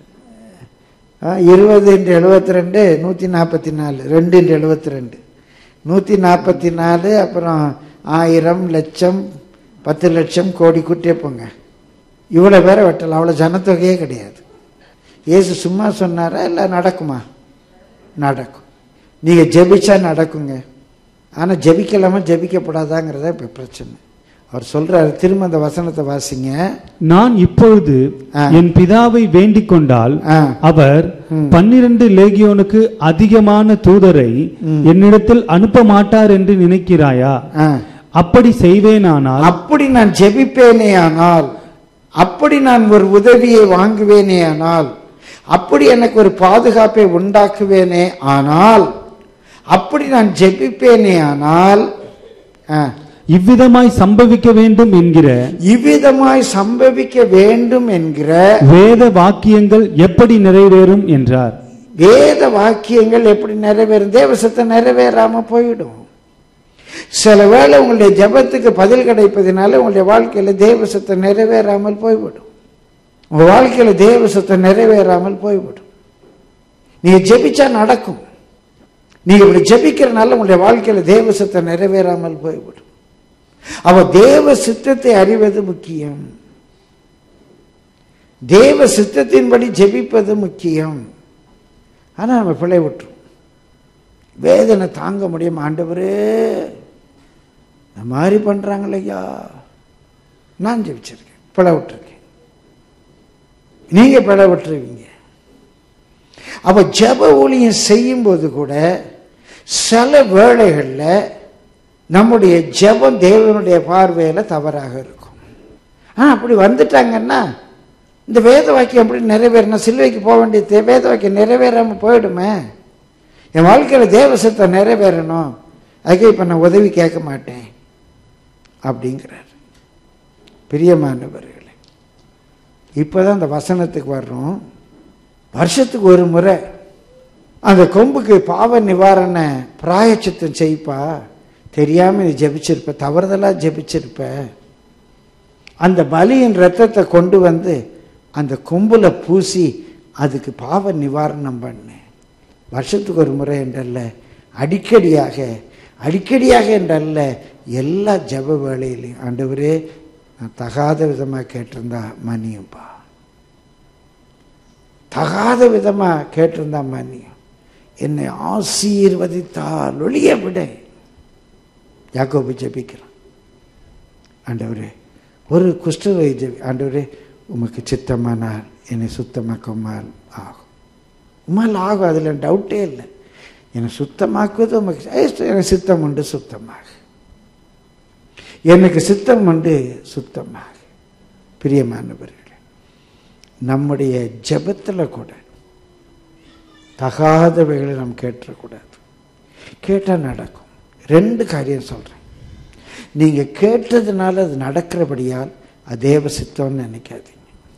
இருபது இன்ட்டு எழுபத்தி ரெண்டு நூற்றி நாற்பத்தி நாலு ரெண்டு இன்ட்டு எழுபத்தி ரெண்டு நூற்றி நாற்பத்தி நாலு அப்புறம் ஆயிரம் லட்சம் பத்து லட்சம் கோடி கூட்டே போங்க இவ்வளோ பேரை வெட்டலாம் அவ்வளோ ஜனத்தொகையே கிடையாது இயேசு சும்மா சொன்னாரா இல்லை நடக்குமா நடக்கும் நீங்கள் ஜெபிச்சா நடக்குங்க ஆனால் ஜெபிக்கலாமா ஜெபிக்கப்படாதாங்கிறத இப்போ பிரச்சனை அவர் சொல்றாரு திரும்ப அந்த வசனத்தை வாசிங்க
நான் இப்பொழுது
ஆ.
என் பிதாவை வேண்டிக் கொண்டால்
ஆ
அவர்
ம்.
பன்னிரண்டு லேகியோனுக்கு அதிகமான தூதரை
ம்.
என்னிடத்தில் அனுப்ப மாட்டார் என்று நினைக்கிறாயா
ஆ
அப்படி செய்வேனானால்
அப்படி நான் ஜெபிப்பேனே ஆனால் அப்படி நான் ஒரு உதவியை வாங்குவேனே ஆனால் அப்படி எனக்கு ஒரு பாதுகாப்பை உண்டாக்குவேனே ஆனால் அப்படி நான் ஜெபிப்பேனே ஆனால் ஆ,
இவ்விதமாய் சம்பவிக்க வேண்டும் என்கிற
இவ்விதமாய் சம்பவிக்க வேண்டும் என்கிற
வேத வாக்கியங்கள் எப்படி நிறைவேறும் என்றார்
வேத வாக்கியங்கள் எப்படி நிறைவேறும் தேவசத்தை நிறைவேறாம போயிடும் சில வேளை உங்களுடைய ஜெபத்துக்கு பதில் கிடைப்பதனால உங்களுடைய வாழ்க்கையில தேவசத்தை நிறைவேறாமல் போய்விடும் உங்க வாழ்க்கையில தேவசத்தை நிறைவேறாமல் போய்விடும் நீங்க ஜெபிச்சா நடக்கும் நீங்க இப்படி ஜெபிக்கிறனால உங்களுடைய வாழ்க்கையில தேவசத்தை நிறைவேறாமல் போய்விடும் அவ தேவ சித்தத்தை அறிவது முக்கியம் தேவ சித்தத்தின்படி ஜெபிப்பது முக்கியம் ஆனா நம்ம பிழை விட்டுரும் வேதனை தாங்க முடியும் ஆண்டவரே இந்த மாதிரி பண்றாங்களையா நான் ஜெபிச்சிருக்கேன் பிழை விட்டுருக்கேன் நீங்க பிழை விட்டுருவீங்க அப்ப ஜெப ஊழியம் செய்யும்போது கூட சில வேளைகள்ல நம்முடைய ஜெபம் தேவனுடைய பார்வையில தவறாக இருக்கும் ஆ அப்படி வந்துட்டாங்கன்னா இந்த வேத வாக்கியம் எப்படி நிறைவேறணும் சிலுவைக்கு போக வேண்டிய தே- வேத வாக்கியம் நிறைவேறாம போயிடுமே என் வாழ்க்கையில தேவசத்தை நிறைவேறணும் அதுக்கு இப்ப நான் உதவி கேட்க மாட்டேன் அப்படிங்கிறார் பிரியமானவர்களே இப்போதான் அந்த வசனத்துக்கு வர்றோம் வருஷத்துக்கு ஒரு முறை அந்த கொம்புக்கு பாவ நிவாரண பிராயச்சித்தம் செய்ப்பா தெரியாம நீ ஜெபிச்சிருப்ப தவறுதலா ஜெபிச்சிருப்ப அந்த பலியின் ரத்தத்தை கொண்டு வந்து அந்த கொம்புல பூசி அதுக்கு பாவ நிவாரணம் பண்ணு வருஷத்துக்கு ஒரு முறை என்றல்ல அடிக்கடியாக அடிக்கடியாக என்றல்ல எல்லா ஜெப வேளையிலையும் ஆண்டவரே நான் தகாத விதமாக கேட்டிருந்தா மன்னியும்பா தகாத விதமாக கேட்டிருந்தா மன்னியும் என்னை ஆசீர்வதித்தால் ஒளிய விட யாக்கோபு ஜெபிக்கிறான் ஆண்டவரே ஒரு குஷ்டரோகி ஜெபி ஆண்டவரே உமக்கு சித்தமானால் என்னை சுத்தமாக்குமால் ஆகும் உமால் ஆகும் அதில் டவுட்டே இல்லை என்னை சுத்தமாக்குவது உமக்கு ஏய், எனக்கு சித்தம் உண்டு சுத்தமாக எனக்கு சித்தம் உண்டு சுத்தமாக பிரியமானவர்களே நம்முடைய ஜெபத்தில் கூட தகாதவைகளை நாம் கேட்டக்கூடாது கேட்டால் நடக்கும் ரெண்டு காரியம் சொல்கிறேன் நீங்கள் கேட்டதுனால அது நடக்கிறபடியால் அது தேவ சித்தம்னு நினைக்காதீங்க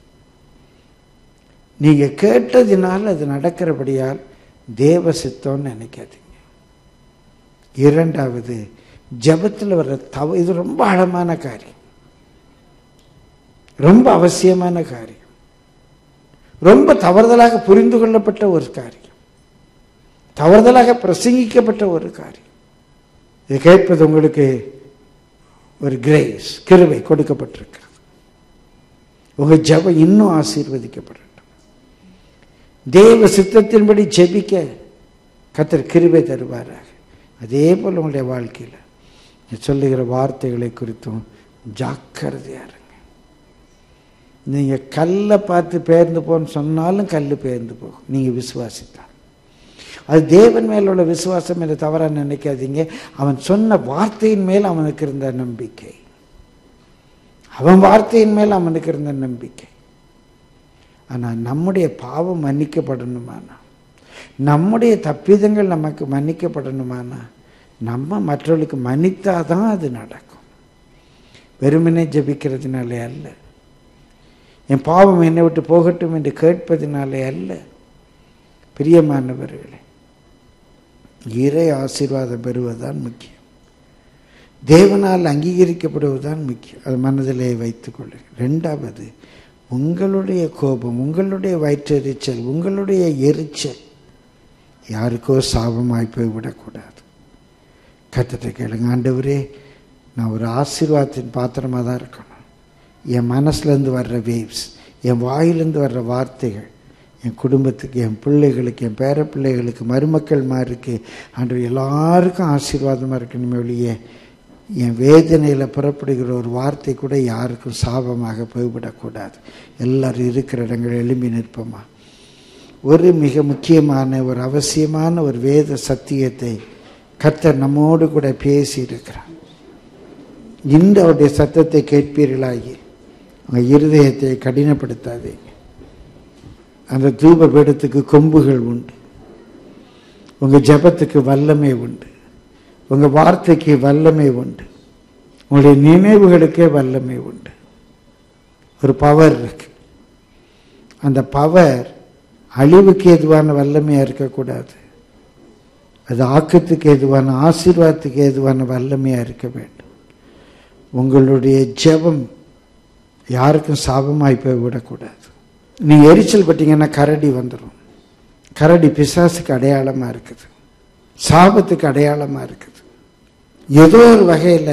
நீங்கள் கேட்டதினால் அது நடக்கிறபடியால் தேவ சித்தம்னு நினைக்காதீங்க இரண்டாவது ஜெபத்தில் வர்ற தவ இது ரொம்ப ஆழமான காரியம் ரொம்ப அவசியமான காரியம் ரொம்ப தவறுதலாக புரிந்து கொள்ளப்பட்ட ஒரு காரியம் தவறுதலாக பிரசங்கிக்கப்பட்ட ஒரு காரியம் இது கேட்பது உங்களுக்கு ஒரு கிரேஸ் கிருபை கொடுக்கப்பட்டிருக்கிறது உங்க ஜெபம் இன்னும் ஆசீர்வதிக்கப்படட்டும் தேவ சித்தத்தின்படி ஜெபிக்க கத்தர் கிருபை தருவாராக அதே போல் உங்களுடைய வாழ்க்கையில் நீ சொல்லுகிற வார்த்தைகளை குறித்தும் ஜாக்கிரதையா இருங்க நீங்கள் கல்லை பார்த்து பேர்ந்து போன்னு சொன்னாலும் கல் பேர்ந்து போகும் நீங்கள் விசுவாசித்தான் அது தேவன் மேல் உள்ள விசுவாசம் என்று தவறாக நினைக்காதீங்க அவன் சொன்ன வார்த்தையின் மேல் அவனுக்கு இருந்த நம்பிக்கை அவன் வார்த்தையின் மேல் அவனுக்கு இருந்த நம்பிக்கை ஆனால் நம்முடைய பாவம் மன்னிக்கப்படணுமானா நம்முடைய தப்பிதங்கள் நமக்கு மன்னிக்கப்படணுமானா நம்ம மற்றவர்களுக்கு மன்னித்தாதான் அது நடக்கும் வெறுமனே ஜபிக்கிறதுனாலே அல்ல என் பாவம் என்னை விட்டு போகட்டும் என்று கேட்பதினாலே அல்ல பிரியமானவர்களே இறை ஆசீர்வாதம் பெறுவதுதான் முக்கியம் தேவனால் அங்கீகரிக்கப்படுவதுதான் முக்கியம் அது மனதிலே வைத்துக் கொள்ளுங்கள் ரெண்டாவது உங்களுடைய கோபம் உங்களுடைய வயிற்றெரிச்சல் உங்களுடைய எரிச்சல் யாருக்கோ சாபமாய் போய் விடக்கூடாது கத்தத்தை கேளுங்க ஆண்டவரே நான் ஒரு ஆசீர்வாதத்தின் பாத்திரமாக தான் இருக்கணும் என் மனசுலேருந்து வர்ற வேவ்ஸ் என் வாயிலேருந்து வர்ற வார்த்தைகள் என் குடும்பத்துக்கு என் பிள்ளைகளுக்கு என் பேர பிள்ளைகளுக்கு மருமக்கள் மாருக்கு அன்று எல்லாருக்கும் ஆசீர்வாதமாக இருக்கணுமே ஒழிய என் வேதனையில் புறப்படுகிற ஒரு வார்த்தை கூட யாருக்கும் சாபமாக போய்விடக்கூடாது எல்லாரும் இருக்கிற இடங்கள் எழும்பி நிற்போமா ஒரு மிக முக்கியமான ஒரு அவசியமான ஒரு வேத சத்தியத்தை கர்த்தர் நம்மோடு கூட பேசி இருக்கிறார் இன்று அவருடைய சத்தத்தை கேட்பீர்களாகி உங்கள் இருதயத்தை கடினப்படுத்தாதீங்க அந்த தூப பீடத்துக்கு கொம்புகள் உண்டு உங்கள் ஜபத்துக்கு வல்லமை உண்டு உங்கள் வார்த்தைக்கு வல்லமை உண்டு உங்களுடைய நினைவுகளுக்கே வல்லமை உண்டு ஒரு பவர் இருக்கு அந்த பவர் அழிவுக்கு எதுவான வல்லமையாக இருக்கக்கூடாது அது ஆக்கத்துக்கு எதுவான ஆசீர்வாதத்துக்கு எதுவான வல்லமையாக இருக்க வேண்டும் உங்களுடைய ஜெபம் யாருக்கும் சாபமாய் போய் விடக்கூடாது நீங்கள் எரிச்சல் பட்டீங்கன்னா கரடி வந்துடும் கரடி பிசாசுக்கு அடையாளமாக இருக்குது சாபத்துக்கு அடையாளமாக இருக்குது ஏதோ ஒரு வகையில்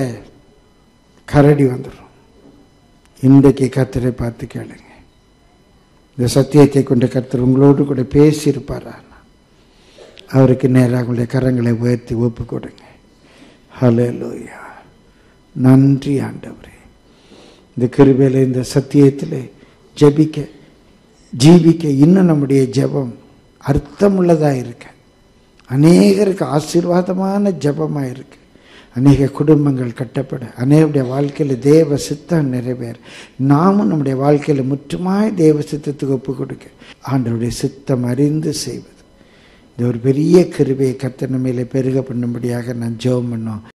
கரடி வந்துடும் இன்றைக்கு கத்தரை பார்த்து கேளுங்க இந்த சத்தியத்தை கொண்டு கர்த்தர் உங்களோடு கூட பேசியிருப்பாரா அவருக்கு நேராக உங்களுடைய கரங்களை உயர்த்தி ஒப்பு கொடுங்க ஹலோ லோயா நன்றி ஆண்டவரே இந்த கிருபையில் இந்த சத்தியத்தில் ஜபிக்க ஜீவிக்க இன்னும் நம்முடைய ஜெபம் அர்த்தமுள்ளதாக இருக்க அநேகருக்கு ஆசீர்வாதமான ஜபமாக இருக்கு அநேக குடும்பங்கள் கட்டப்பட அநேகருடைய வாழ்க்கையில் தேவ சித்தம் நிறைவேற நாமும் நம்முடைய வாழ்க்கையில் முற்றுமாய் தேவ சித்தத்துக்கு ஒப்பு கொடுக்க ஆண்டவருடைய சித்தம் அறிந்து செய்வது இந்த ஒரு பெரிய கிருபையை கத்தன மேலே பெருக பண்ணும்படியாக நான் ஜெபம் பண்ணோம்